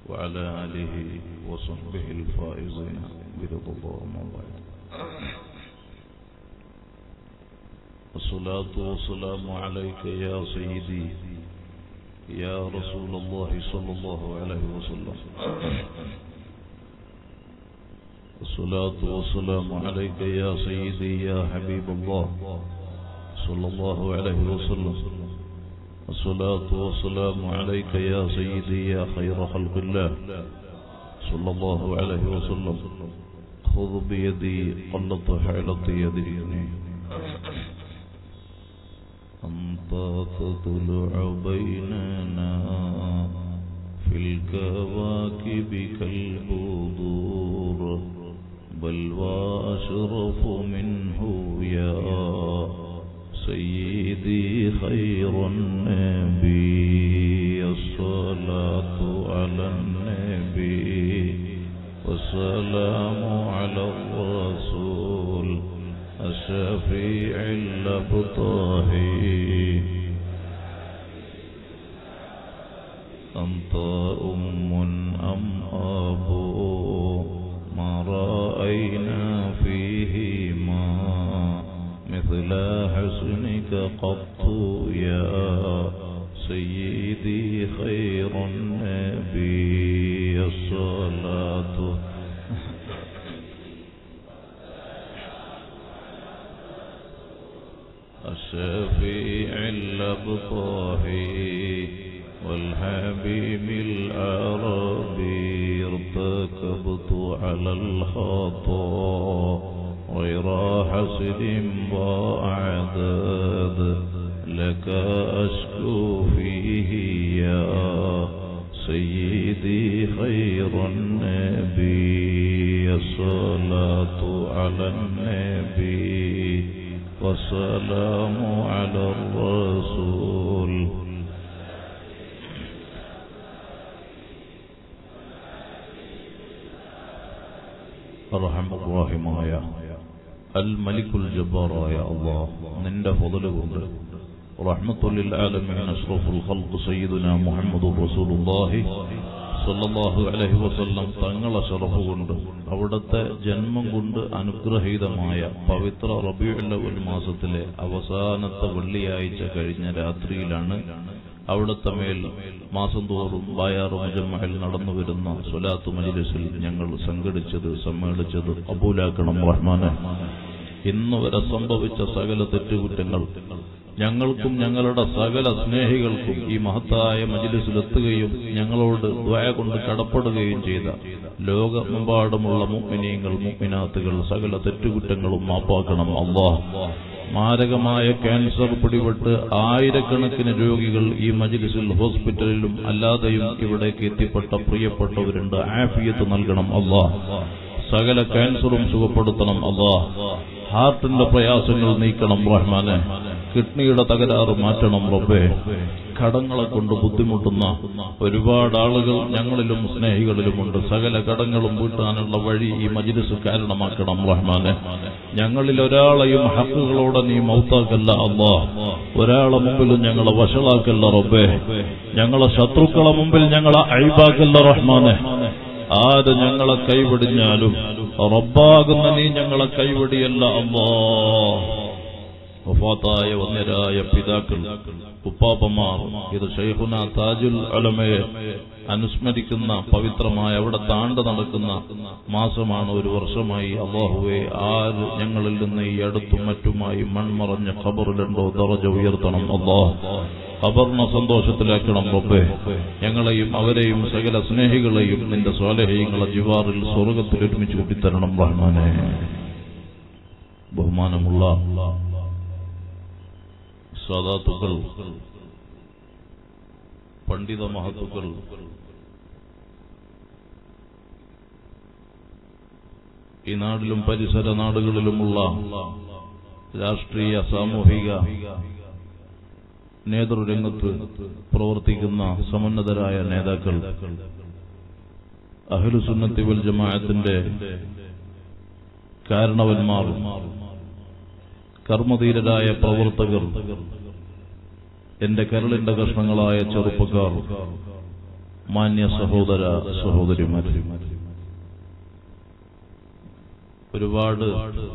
وعلى آله وصحبه الفائزين برضا الله ما بعد الصلاة والسلام عليك يا سيدي يا رسول الله صلى الله عليه وسلم الصلاة والسلام عليك يا سيدي يا حبيب الله صلى الله عليه وسلم الصلاة والسلام عليك يا سيدي يا خير خلق الله صلى الله عليه وسلم خذ بيدي قلت حيلة يدي أنت تطلع بيننا في الكواكب كالبذور بل وأشرف منه يا سيدي خير النبي الصلاة على النبي والسلام على الرسول الشفيع الأبطاهي أنت أم أم أبو ما رأينا فيهما مثل حسنك قط يا سيدي خير النبي الصلاة الشفيع الأبطاهي والحبيب العربي ارتكبت على الخطا غير حسد وأعداد لك أشكو فيه يا سيدي خير النبي الصلاة على النبي والسلام على الرسول റഹമുറാഹിമായ അൽ മലിക്കുൽ ജബ്ബാറായ അള്ളാഹ് നിന്റെ ഫضل കൊണ്ട് റഹ്മത്തുൽ ആലമീൻ അഷ്റഫുൽ ഖൽഖ് സയ്യിദുനാ മുഹമ്മദ് റസൂലുള്ളാഹി സല്ലല്ലാഹു അലൈഹി വസല്ലം തങ്ങളെ ശറഫ് കൊണ്ട് അവിടുത്തെ ജന്മം കൊണ്ട് അനുഗ്രഹീതമായ പവിത്ര റബീഉൽ അവൽ മാസത്തിലെ അവസാനത്തെ വെള്ളിയാഴ്ച കഴിഞ്ഞ രാത്രിയിലാണ് അവിടുത്തെ മേൽ മാസം തോറും ബായാറ് മുജമ്മയിൽ നടന്നു വരുന്ന സ്വലാത്തു മജിലിസിൽ ഞങ്ങൾ സംഘടിച്ചത് സമ്മേളിച്ചത് അബൂലാക്കണം റഹ്മാനെ ഇന്ന് വരെ സംഭവിച്ച സകല തെറ്റുകുറ്റങ്ങൾ ഞങ്ങൾക്കും ഞങ്ങളുടെ സകല സ്നേഹികൾക്കും ഈ മഹത്തായ മജിലിസിലെത്തുകയും ഞങ്ങളോട് ദ്വയ കൊണ്ട് കടപ്പെടുകയും ചെയ്ത ലോകമെമ്പാടുമുള്ള മുഗ്മിനീങ്ങൾ മുഗ്മിനാത്തുകൾ സകല തെറ്റുകുറ്റങ്ങളും മാപ്പാക്കണം അള്ളാഹ് മാരകമായ ക്യാൻസർ പിടിപെട്ട് ആയിരക്കണക്കിന് രോഗികൾ ഈ മജിലിസിൽ ഹോസ്പിറ്റലിലും അല്ലാതെയും ഇവിടേക്ക് എത്തിപ്പെട്ട പ്രിയപ്പെട്ടവരുണ്ട് ആഫിയത്ത് നൽകണം അള്ളാഹ് സകല ക്യാൻസറും സുഖപ്പെടുത്തണം അള്ളാഹ് ഹാർട്ടിന്റെ പ്രയാസങ്ങൾ നീക്കണം റഹ്മാനെ കിഡ്നിയുടെ തകരാറ് മാറ്റണം റബ്ബേ കടങ്ങളെ കൊണ്ട് ബുദ്ധിമുട്ടുന്ന ഒരുപാട് ആളുകൾ ഞങ്ങളിലും സ്നേഹികളിലുമുണ്ട് സകല കടങ്ങളും വീട്ടാനുള്ള വഴി ഈ മജിലിസ് കാരണമാക്കണം റഹ്മാനെ ഞങ്ങളിൽ ഒരാളെയും ഹക്കുകളോടെ നീ മൗത്താക്കല്ല അള്ളാ ഒരാളെ മുമ്പിലും ഞങ്ങളെ വഷളാക്കല്ല റബ്ബേ ഞങ്ങളെ ശത്രുക്കളെ മുമ്പിൽ ഞങ്ങളെ അഴിബാക്കല്ല റഹ്മാനെ ആര് ഞങ്ങളെ കൈവിടിഞ്ഞാലും റബ്ബാകുന്ന നീ ഞങ്ങളെ കൈവിടിയല്ല അള്ളാ വഫാത്തായ വന്യരായ പിതാക്കൾ ഉപ്പാപ്പമാർ ഇത് ഷെയ്ഖുന താജുൽ അലമയെ അനുസ്മരിക്കുന്ന പവിത്രമായ അവിടെ താണ്ട് നടക്കുന്ന മാസമാണ് ഒരു വർഷമായി അള്ളാഹുവെ ആര് ഞങ്ങളിൽ നിന്ന് ഈ അടുത്തും മറ്റുമായി മൺമറഞ്ഞ ഖബറിലുണ്ടോ ദറജ ഉയർത്തണം അള്ളാഹ് ഖബറിനെ സന്തോഷത്തിലാക്കണം റബ്ബേ ഞങ്ങളെയും അവരെയും സകല സ്നേഹികളെയും നിന്റെ സ്വാലഹ്യങ്ങളെ ജിവാറിൽ സ്വർഗത്തിൽ ഒരുമിച്ച് കൂട്ടിത്തരണം റഹ്മാനെ ബഹുമാനമുള്ള സദാത്തുക്കൾ പണ്ഡിത മഹത്തുക്കൾ ഈ നാടിലും പരിസര നാടുകളിലുമുള്ള രാഷ്ട്രീയ സാമൂഹിക നേതൃരംഗത്ത് പ്രവർത്തിക്കുന്ന സമുന്നതരായ നേതാക്കൾ അഹ്ലുസുന്നത്തി വൽ ജമാഅത്തിന്റെ കാരണവന്മാർ കർമ്മധീരരായ പ്രവർത്തകർ എന്റെ കരളിന്റെ കഷ്ണങ്ങളായ ചെറുപ്പക്കാർ മാന്യ സഹോദര സഹോദരിമാർ ഒരുപാട്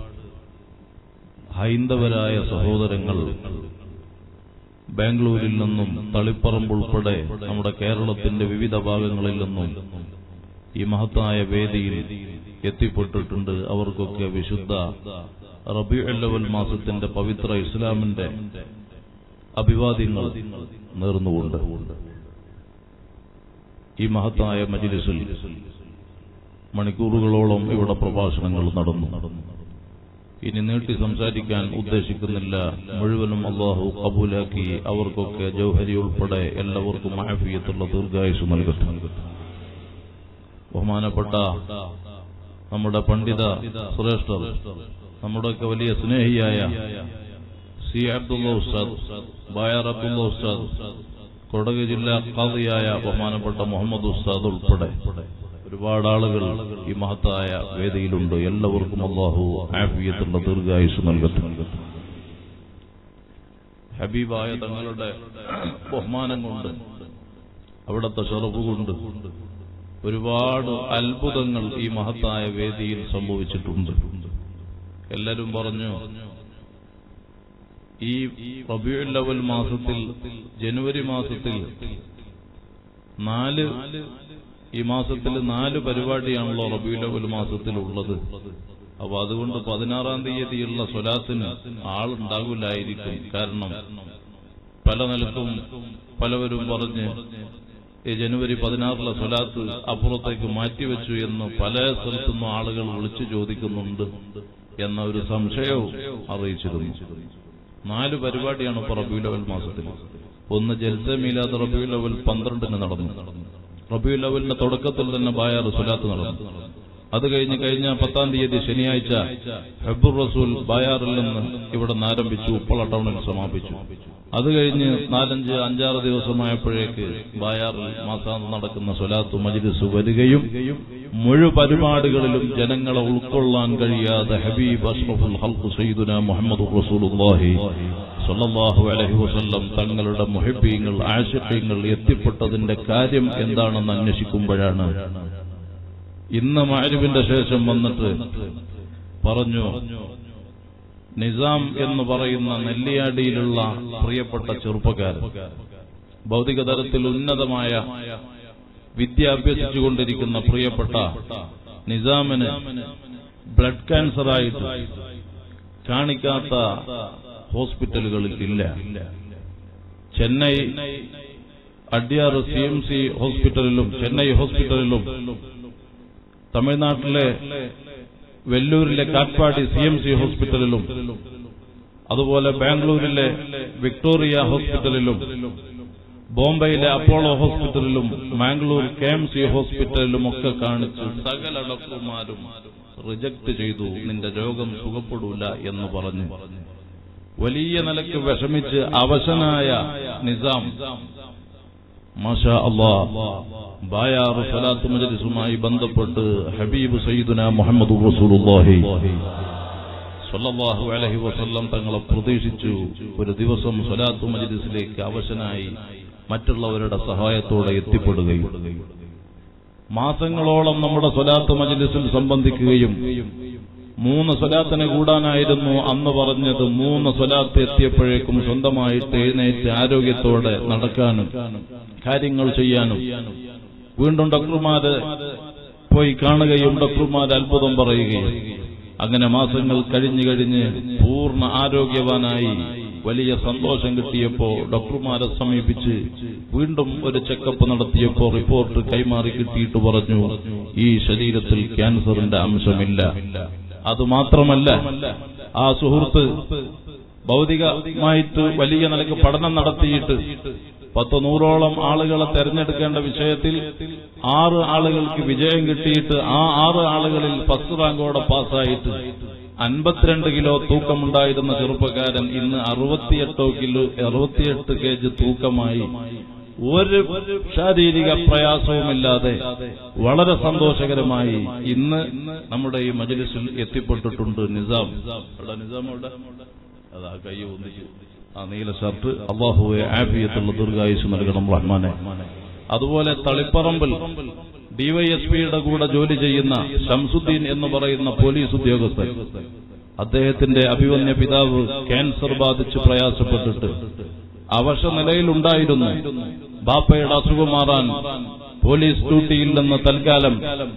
ഹൈന്ദവരായ സഹോദരങ്ങൾ ബാംഗ്ലൂരിൽ നിന്നും തളിപ്പറമ്പ് ഉൾപ്പെടെ നമ്മുടെ കേരളത്തിന്റെ വിവിധ ഭാഗങ്ങളിൽ നിന്നും ഈ മഹത്തായ വേദിയിൽ എത്തിപ്പെട്ടിട്ടുണ്ട് അവർക്കൊക്കെ വിശുദ്ധ റബിയുല്ലവൽ മാസത്തിന്റെ പവിത്ര ഇസ്ലാമിന്റെ അഭിവാദ്യങ്ങൾ നേർന്നുകൊണ്ട് ഈ മഹത്തായ മജിലിസിൽ മണിക്കൂറുകളോളം ഇവിടെ പ്രഭാഷണങ്ങൾ നടന്നു ഇനി നീട്ടി സംസാരിക്കാൻ ഉദ്ദേശിക്കുന്നില്ല മുഴുവനും അള്ളാഹു കബൂലാക്കി അവർക്കൊക്കെ ജൗഹരി ഉൾപ്പെടെ എല്ലാവർക്കും മാഫിയത്തുള്ള ദീർഘായുസ് നൽകട്ടെ ബഹുമാനപ്പെട്ട നമ്മുടെ പണ്ഡിത ശ്രേഷ്ഠർ നമ്മുടെയൊക്കെ വലിയ സ്നേഹിയായ സി അബ്ദുള്ള ഉസ്താദ് ബായർ അബ്ദുള്ള ഉസ്താദ് കൊടക് ജില്ലാ ഖാദിയായ ബഹുമാനപ്പെട്ട മുഹമ്മദ് ഉസ്താദ് ഉൾപ്പെടെ ഒരുപാട് ആളുകൾ ഈ മഹത്തായ വേദിയിലുണ്ട് എല്ലാവർക്കും അള്ളാഹു ആഫിയത്തുള്ള ദീർഘായുസ് നൽകട്ടെ ഹബീബായ തങ്ങളുടെ ബഹുമാനം കൊണ്ട് അവിടുത്തെ ഷറഫ് കൊണ്ട് ഒരുപാട് അത്ഭുതങ്ങൾ ഈ മഹത്തായ വേദിയിൽ സംഭവിച്ചിട്ടുണ്ട് എല്ലാരും പറഞ്ഞു ഈ റബിയുൽ അവൽ മാസത്തിൽ ജനുവരി മാസത്തിൽ നാല് ഈ മാസത്തിൽ നാല് പരിപാടിയാണല്ലോ റബിയുൽ അവൽ മാസത്തിൽ ഉള്ളത് അപ്പൊ അതുകൊണ്ട് പതിനാറാം തീയതിയുള്ള സ്വലാത്തിന് ആളുണ്ടാകില്ലായിരിക്കും കാരണം പല നിലത്തും പലവരും പറഞ്ഞ് ഈ ജനുവരി പതിനാറിലെ സ്വലാത്ത് അപ്പുറത്തേക്ക് മാറ്റിവെച്ചു എന്ന് പല സ്ഥലത്തുനിന്നും ആളുകൾ വിളിച്ചു ചോദിക്കുന്നുണ്ട് എന്ന ഒരു സംശയവും അറിയിച്ചിരുന്നു നാല് പരിപാടിയാണ് ഇപ്പൊ റബിയുൽ അവൽ മാസത്തിൽ ഒന്ന് ജൽസ മീലാദ് റബിയുൽ അവൽ പന്ത്രണ്ടിന് നടന്നു റബിയുൽ അവലിന്റെ തുടക്കത്തിൽ തന്നെ ബായാർ സുലാത്ത് നടന്നു അത് കഴിഞ്ഞ് കഴിഞ്ഞ പത്താം തീയതി ശനിയാഴ്ച ഹെബുർ റസൂൽ ബായാറിൽ നിന്ന് ഇവിടെ നിന്ന് ആരംഭിച്ചു ഉപ്പള ടൗണിൽ സമാപിച്ചു അത് കഴിഞ്ഞ് നാലഞ്ച് അഞ്ചാറ് ദിവസമായപ്പോഴേക്ക് ബായാറിൽ മാസാന്ത് നടക്കുന്ന സ്വലാത്ത് മജിലിസ് വരികയും മുഴു പരിപാടികളിലും ജനങ്ങളെ ഉൾക്കൊള്ളാൻ കഴിയാതെ ഹബീബ് അഷ്റഫുൽ ഹൽഖു സയ്യിദുന മുഹമ്മദ് റസൂലുള്ളാഹി സല്ലല്ലാഹു അലൈഹി വസല്ലം തങ്ങളുടെ മുഹിബീങ്ങൾ ആശയങ്ങൾ എത്തിപ്പെട്ടതിന്റെ കാര്യം എന്താണെന്ന് അന്വേഷിക്കുമ്പോഴാണ് ഇന്ന് മാരിവിന്റെ ശേഷം വന്നിട്ട് പറഞ്ഞു നിസാം എന്ന് പറയുന്ന നെല്ലിയാടിയിലുള്ള പ്രിയപ്പെട്ട ചെറുപ്പക്കാരൻ ഭൗതിക തലത്തിൽ ഉന്നതമായ വിദ്യ അഭ്യസിച്ചുകൊണ്ടിരിക്കുന്ന പ്രിയപ്പെട്ട നിസാമിന് ബ്ലഡ് ക്യാൻസറായിട്ട് കാണിക്കാത്ത ഹോസ്പിറ്റലുകളിൽ ഇല്ല Chennai Adyar C M C ഹോസ്പിറ്റലിലും ചെന്നൈ ഹോസ്പിറ്റലിലും തമിഴ്നാട്ടിലെ വെല്ലൂരിലെ കാറ്റ്പാടി സി എം സി ഹോസ്പിറ്റലിലും അതുപോലെ ബാംഗ്ലൂരിലെ വിക്ടോറിയ ഹോസ്പിറ്റലിലും ബോംബെയിലെ അപ്പോളോ ഹോസ്പിറ്റലിലും മാംഗ്ലൂർ കെ എം സി ഹോസ്പിറ്റലിലും ഒക്കെ കാണിച്ച് സകല ഡോക്ടർമാരും റിജക്ട് ചെയ്തു നിന്റെ രോഗം സുഖപ്പെടൂല എന്ന് പറഞ്ഞു വലിയ നിലയ്ക്ക് വിഷമിച്ച് അവശനായ നിസാം മാഷാ അള്ളാ ബായാർ സലാത്ത് മജലിസുമായി ബന്ധപ്പെട്ട് ഹബീബ് സയ്യിദുന മുഹമ്മദ് റസൂലുള്ളാഹി സല്ലല്ലാഹു അലൈഹി വസല്ലം തങ്ങളെ പ്രതീക്ഷിച്ചു ഒരു ദിവസം സലാത്ത് മജലിസിലേക്ക് അവശനായി മറ്റുള്ളവരുടെ സഹായത്തോടെ എത്തിപ്പെടുകയും മാസങ്ങളോളം നമ്മുടെ സ്വലാത്ത് മജലിസിൽ സംബന്ധിക്കുകയും മൂന്ന് സ്വലാത്തിനെ കൂടാനായിരുന്നു അന്ന് പറഞ്ഞത് മൂന്ന് സ്വലാത്ത് എത്തിയപ്പോഴേക്കും സ്വന്തമായിട്ട് എഴുന്നേറ്റ് ആരോഗ്യത്തോടെ നടക്കാനും കാര്യങ്ങൾ ചെയ്യാനും വീണ്ടും ഡോക്ടർമാര് പോയി കാണുകയും ഡോക്ടർമാർ അത്ഭുതം പറയുകയും അങ്ങനെ മാസങ്ങൾ കഴിഞ്ഞു കഴിഞ്ഞ് പൂർണ്ണ ആരോഗ്യവാനായി വലിയ സന്തോഷം കിട്ടിയപ്പോ ഡോക്ടർമാരെ സമീപിച്ച് വീണ്ടും ഒരു ചെക്കപ്പ് നടത്തിയപ്പോ റിപ്പോർട്ട് കൈമാറി കിട്ടിയിട്ട് പറഞ്ഞു ഈ ശരീരത്തിൽ ക്യാൻസറിന്റെ അംശമില്ല അത് മാത്രമല്ല ആ സുഹൃത്ത് ഭൗതികമായിട്ട് വലിയ നിലക്ക് പഠനം നടത്തിയിട്ട് പത്ത് നൂറോളം ആളുകളെ തെരഞ്ഞെടുക്കേണ്ട വിഷയത്തിൽ ആറ് ആളുകൾക്ക് വിജയം കിട്ടിയിട്ട് ആ ആറ് ആളുകളിൽ ഫസ്റ്റ് റാങ്കോടെ പാസ്സായിട്ട് അൻപത്തിരണ്ട് കിലോ തൂക്കമുണ്ടായിരുന്ന ചെറുപ്പക്കാരൻ ഇന്ന് അറുപത്തിയെട്ടോ കിലോ അറുപത്തിയെട്ട് കെ ജി തൂക്കമായി ഒരു ശാരീരിക പ്രയാസവുമില്ലാതെ വളരെ സന്തോഷകരമായി ഇന്ന് നമ്മുടെ ഈ മജലിസിൽ എത്തിപ്പെട്ടിട്ടുണ്ട് നിസാം എവിടെ നിസാം എവിടെ അതാ കൈ ഒന്നിച്ചു ആ നീല ഷർട്ട് അള്ളാഹുവെ ആഫിയത്തുള്ള ദീർഘായുസ് നൽകണം റഹ്മാനെ അതുപോലെ തളിപ്പറമ്പിൽ ഡിവൈഎസ്പിയുടെ കൂടെ ജോലി ചെയ്യുന്ന ഷംസുദ്ദീൻ എന്ന് പറയുന്ന പോലീസ് ഉദ്യോഗസ്ഥൻ അദ്ദേഹത്തിന്റെ അഭിവന്യ പിതാവ് ക്യാൻസർ ബാധിച്ച് പ്രയാസപ്പെട്ടിട്ട് അവശ നിലയിലുണ്ടായിരുന്നു ബാപ്പയുടെ അസുഖം മാറാൻ പോലീസ് ഡ്യൂട്ടിയിൽ നിന്ന് തൽക്കാലം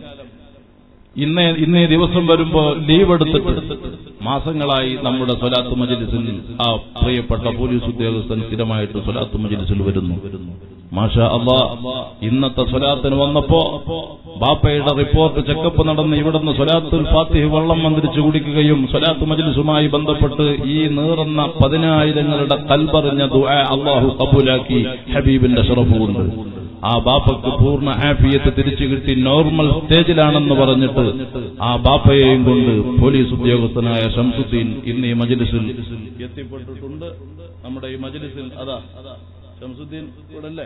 ഇന്നേ ഇന്നേ ദിവസം വരുമ്പോ ലീവ് എടുത്തിട്ട് മാസങ്ങളായി നമ്മുടെ സ്വലാത്ത് മജലിസിൽ ആ പ്രിയപ്പെട്ട പോലീസ് ഉദ്യോഗസ്ഥൻ സ്ഥിരമായിട്ട് സ്വലാത്ത് മജലിസിൽ വരുന്നു മാഷ അള്ളാ ഇന്നത്തെ സ്വലാത്തിന് വന്നപ്പോ ബാപ്പയുടെ റിപ്പോർട്ട് ചെക്കപ്പ് നടന്ന് ഇവിടുന്ന് സ്വലാത്തുൽ ഫാത്തിഹ് വെള്ളം മന്ത്രിച്ചു കുടിക്കുകയും സ്വലാത്ത് മജലിസുമായി ബന്ധപ്പെട്ട് ഈ നീറുന്ന പതിനായിരങ്ങളുടെ കൽപറിഞ്ഞ ദുആ അള്ളാഹു കബൂലാക്കി ഹബീബിന്റെ ഷറഫ് കൊണ്ട് ആ ബാപ്പക്ക് പൂർണ്ണ ആഫിയത്ത് തിരിച്ചു കിട്ടി നോർമൽ സ്റ്റേജിലാണെന്ന് പറഞ്ഞിട്ട് ആ ബാപ്പയെയും കൊണ്ട് പോലീസ് ഉദ്യോഗസ്ഥനായ ഷംസുദ്ദീൻ ഇന്ന് ഈ മജലിസിൽ എത്തിപ്പെട്ടിട്ടുണ്ട് നമ്മുടെ ഈ മജലിസിൽ അതാ ഷംസുദ്ദീൻ ഇവിടെ അല്ലേ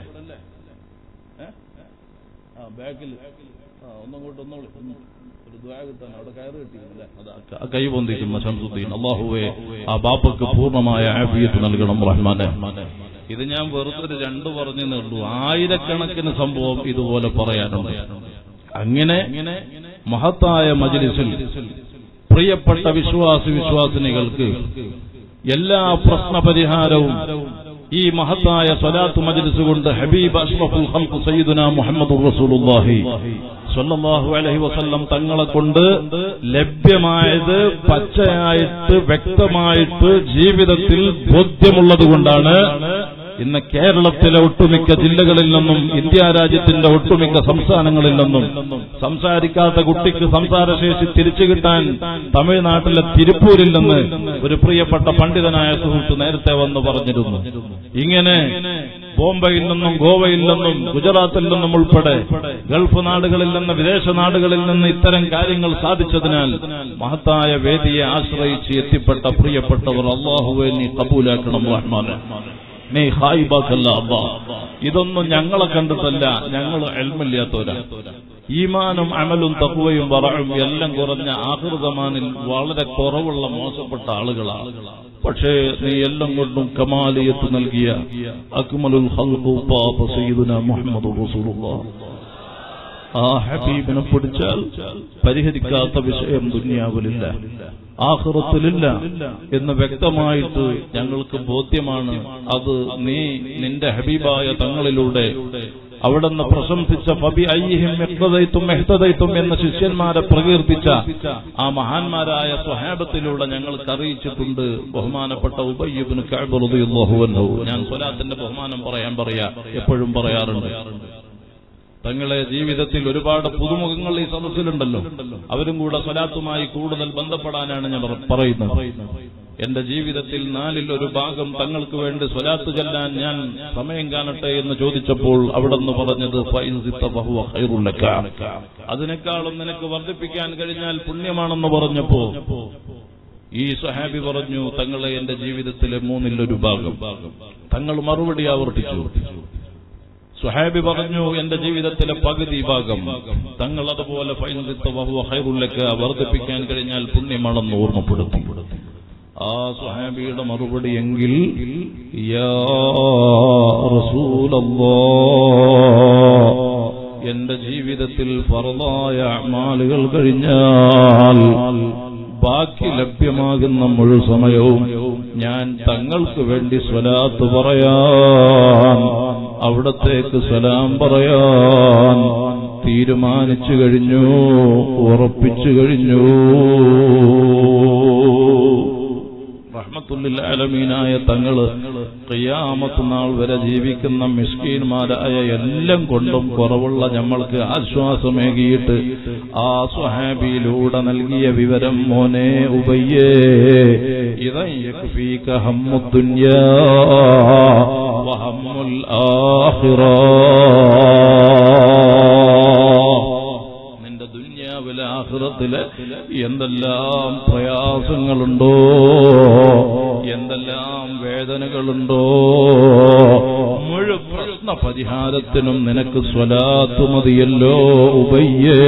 ഏ? ആ ബാക്കിൽ ആ ഒന്നങ്ങോട്ട് ഒന്നോളി ഒന്ന്. ഒരു ദ്വാ കിട്ടാൻ അവിടെ കയറ് കിട്ടിയില്ലേ അതാ കൈ പൊന്തിക്കുന്ന ഷംസുദ്ദീൻ അള്ളാഹുവെ ആ ബാപ്പക്ക് പൂർണ്ണമായ ആഫിയത്ത് നൽകണം റഹ്മാനെ ഇത് ഞാൻ വെറുതെ ഒരു രണ്ട് പറഞ്ഞു നേടുള്ളൂ ആയിരക്കണക്കിന് സംഭവം ഇതുപോലെ പറയാനുണ്ട് അങ്ങനെ മഹത്തായ മജ്ലിസിൽ പ്രിയപ്പെട്ട വിശ്വാസി വിശ്വാസിനികൾക്ക് എല്ലാ പ്രശ്ന പരിഹാരവും ഈ മഹത്തായ സ്വലാത്ത് മജ്ലിസ് കൊണ്ട് ഹബീബ് അഷ്റഫുൽ ഖൽഖ് സയ്യിദുന മുഹമ്മദ് റസൂലുള്ളാഹി സ്വല്ലല്ലാഹു അലൈഹി വസല്ലം തങ്ങളെ കൊണ്ട് ലഭ്യമായത് പച്ചയായിട്ട് വ്യക്തമായിട്ട് ജീവിതത്തിൽ ബോധ്യമുള്ളത് കൊണ്ടാണ് ഇന്ന് കേരളത്തിലെ ഒട്ടുമിക്ക ജില്ലകളിൽ നിന്നും ഇന്ത്യ രാജ്യത്തിന്റെ ഒട്ടുമിക്ക സംസ്ഥാനങ്ങളിൽ നിന്നും സംസാരിക്കാത്ത കുട്ടിക്ക് സംസാരശേഷി തിരിച്ചു കിട്ടാൻ തമിഴ്നാട്ടിലെ തിരുപ്പൂരിൽ നിന്ന് ഒരു പ്രിയപ്പെട്ട പണ്ഡിതനായ സുഹൃത്ത് നേരത്തെ വന്ന് പറഞ്ഞിരുന്നു ഇങ്ങനെ ബോംബെയിൽ നിന്നും ഗോവയിൽ നിന്നും ഗുജറാത്തിൽ നിന്നും ഉൾപ്പെടെ ഗൾഫ് നാടുകളിൽ നിന്ന് വിദേശ നാടുകളിൽ നിന്ന് ഇത്തരം കാര്യങ്ങൾ സാധിച്ചതിനാൽ മഹത്തായ വേദിയെ ആശ്രയിച്ച് എത്തിപ്പെട്ട പ്രിയപ്പെട്ടവർ അള്ളാഹുവെ നീ കബൂലാക്കണം റഹ്മാനെ നീ ഹായിബാക്കല്ല അള്ളാ ഇതൊന്നും ഞങ്ങളെ കണ്ടിട്ടല്ല ഞങ്ങൾ എൽമില്ലാത്തവരാ ഈമാനും അമലും തക്കുവയും വറയും എല്ലാം കുറഞ്ഞ ആഹൃതമാനിൽ വളരെ കുറവുള്ള മോശപ്പെട്ട ആളുകളാണ് പക്ഷേ നീ എല്ലാം കൊണ്ടും കമാലിയത്ത് നൽകിയ അക്മലുൽ ഖൽഖു പാപ സയ്യിദുന മുഹമ്മദ് റസൂലുള്ളാഹ് ആ ഹബീബിനെ പിടിച്ചാൽ പരിഹരിക്കാത്ത വിഷയം ദുനിയാവിലില്ല ആഹൃത്തിലില്ല എന്ന് വ്യക്തമായിട്ട് ഞങ്ങൾക്ക് ബോധ്യമാണ് അത് നീ നിന്റെ ഹബീബായ തങ്ങളിലൂടെ അവിടുന്ന് പ്രശംസിച്ച ഫബി അയ്യഹിം മെഹ്തദൈത്തും മെഹ്തദൈത്തും എന്ന ശിഷ്യന്മാരെ പ്രകീർത്തിച്ച ആ മഹാന്മാരായ സ്വഹാബത്തിലൂടെ ഞങ്ങൾക്ക് അറിയിച്ചിട്ടുണ്ട് ബഹുമാനപ്പെട്ട ഉബയ്യബിന് കാബറുദിയുള്ളാഹുവന്നു ഞാൻ സ്വലാത്തിന്റെ ബഹുമാനം പറയാൻ പറയാ എപ്പോഴും പറയാറുണ്ട് തങ്ങളെ ജീവിതത്തിൽ ഒരുപാട് പുതുമുഖങ്ങൾ ഈ സദസ്സിലുണ്ടല്ലോ അവരും കൂടെ സ്വലാത്തുമായി കൂടുതൽ ബന്ധപ്പെടാനാണ് ഞാൻ പറയുന്നത് എന്റെ ജീവിതത്തിൽ നാലിൽ ഒരു ഭാഗം തങ്ങൾക്ക് വേണ്ടി സ്വലാത്ത് ചെല്ലാൻ ഞാൻ സമയം കാണട്ടെ എന്ന് ചോദിച്ചപ്പോൾ അവിടെ നിന്ന് പറഞ്ഞത് അതിനേക്കാളും നിനക്ക് വർദ്ധിപ്പിക്കാൻ കഴിഞ്ഞാൽ പുണ്യമാണെന്ന് പറഞ്ഞപ്പോ ഈ സഹാബി പറഞ്ഞു തങ്ങളെ എന്റെ ജീവിതത്തിലെ മൂന്നിൽ ഒരു ഭാഗം തങ്ങൾ മറുപടി ആവർത്തിച്ചു സുഹാബി പറഞ്ഞു എന്റെ ജീവിതത്തിലെ പകുതി ഭാഗം തങ്ങൾ അതുപോലെ ഹൈറുല്ലക്ക് വർദ്ധിപ്പിക്കാൻ കഴിഞ്ഞാൽ പുണ്യമാണെന്ന് ഓർമ്മപ്പെടുത്തി ആ സുഹാബിയുടെ മറുപടി എങ്കിൽ യാ റസൂലല്ലാ എന്റെ ജീവിതത്തിൽ ഫറലായ അമാലുകൾ കഴിഞ്ഞാൽ ബാക്കി ലഭ്യമാകുന്ന മുഴു സമയവും ഞാൻ തങ്ങൾക്ക് വേണ്ടി സ്വലാത്ത് പറയാൻ അവിടത്തേക്ക് സലാം പറയാൻ തീരുമാനിച്ചു കഴിഞ്ഞു ഉറപ്പിച്ചു കഴിഞ്ഞു റഹ്മത്തുല്ലിൽ അലമീനായ തങ്ങള് ഖിയാമത്ത് നാൾ വരെ ജീവിക്കുന്ന മിസ്കീന്മാരായ എല്ലാം കൊണ്ടും കുറവുള്ള നമ്മൾക്ക് ആശ്വാസമേകിയിട്ട് ആ സ്വഹാബിയിലൂടെ നൽകിയ വിവരം മോനെ ഉബയ്യേ ഇതയ്യക്ഫീക ഹമ്മുദ്ദുന്യാ വഹമ്മുൽ ആഖിറ നിന്റെ ദുന്യാവിലെ ആഹൃതത്തില് എന്തെല്ലാം പ്രയാസങ്ങളുണ്ടോ എന്തെല്ലാം വേദനകളുണ്ടോ മുഴു പ്രശ്ന പരിഹാരത്തിനും നിനക്ക് സ്വലാത്ത് മതിയല്ലോ ഉബയ്യേ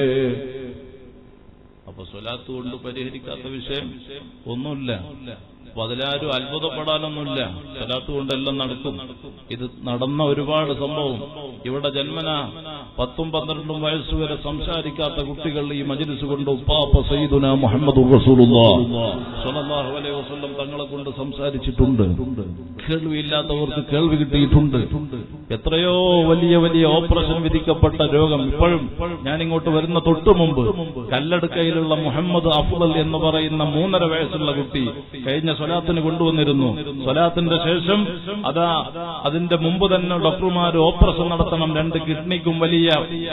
അപ്പൊ സ്വലാത്ത് കൊണ്ട് പരിഹരിക്കാത്ത വിഷയം ഒന്നുമില്ല അപ്പൊ അതിലാരും അത്ഭുതപ്പെടാനൊന്നുമില്ല സലാത്ത് കൊണ്ടെല്ലാം നടക്കും ഇത് നടന്ന ഒരുപാട് സംഭവം ഇവിടെ ജന്മന പത്തും പന്ത്രണ്ടും വയസ്സ് വരെ സംസാരിക്കാത്ത കുട്ടികൾ ഈ മജ്ലിസ് കൊണ്ട് ഉപ്പാപ്പ സയ്യിദുന മുഹമ്മദ് സ്വല്ലല്ലാഹു അലൈഹി വസല്ലം തങ്ങളെ കൊണ്ട് സംസാരിച്ചിട്ടുണ്ട് കേൾവിയില്ലാത്തവർക്ക് കേൾവി കിട്ടിയിട്ടുണ്ട് എത്രയോ വലിയ വലിയ ഓപ്പറേഷൻ വിധിക്കപ്പെട്ട രോഗം ഇപ്പോഴും ഞാൻ ഇങ്ങോട്ട് വരുന്ന തൊട്ടു മുമ്പ് കല്ലടുക്കയിലുള്ള മുഹമ്മദ് അഫ്ദൽ എന്ന് പറയുന്ന മൂന്നര വയസ്സുള്ള കുട്ടി കഴിഞ്ഞ സ്വലാത്തിന് കൊണ്ടുവന്നിരുന്നു സ്വലാത്തിന്റെ ശേഷം അതാ അതിന്റെ മുമ്പ് തന്നെ ഡോക്ടർമാർ ഓപ്പറേഷൻ നടത്തണം രണ്ട് കിഡ്നിക്കും വലിയ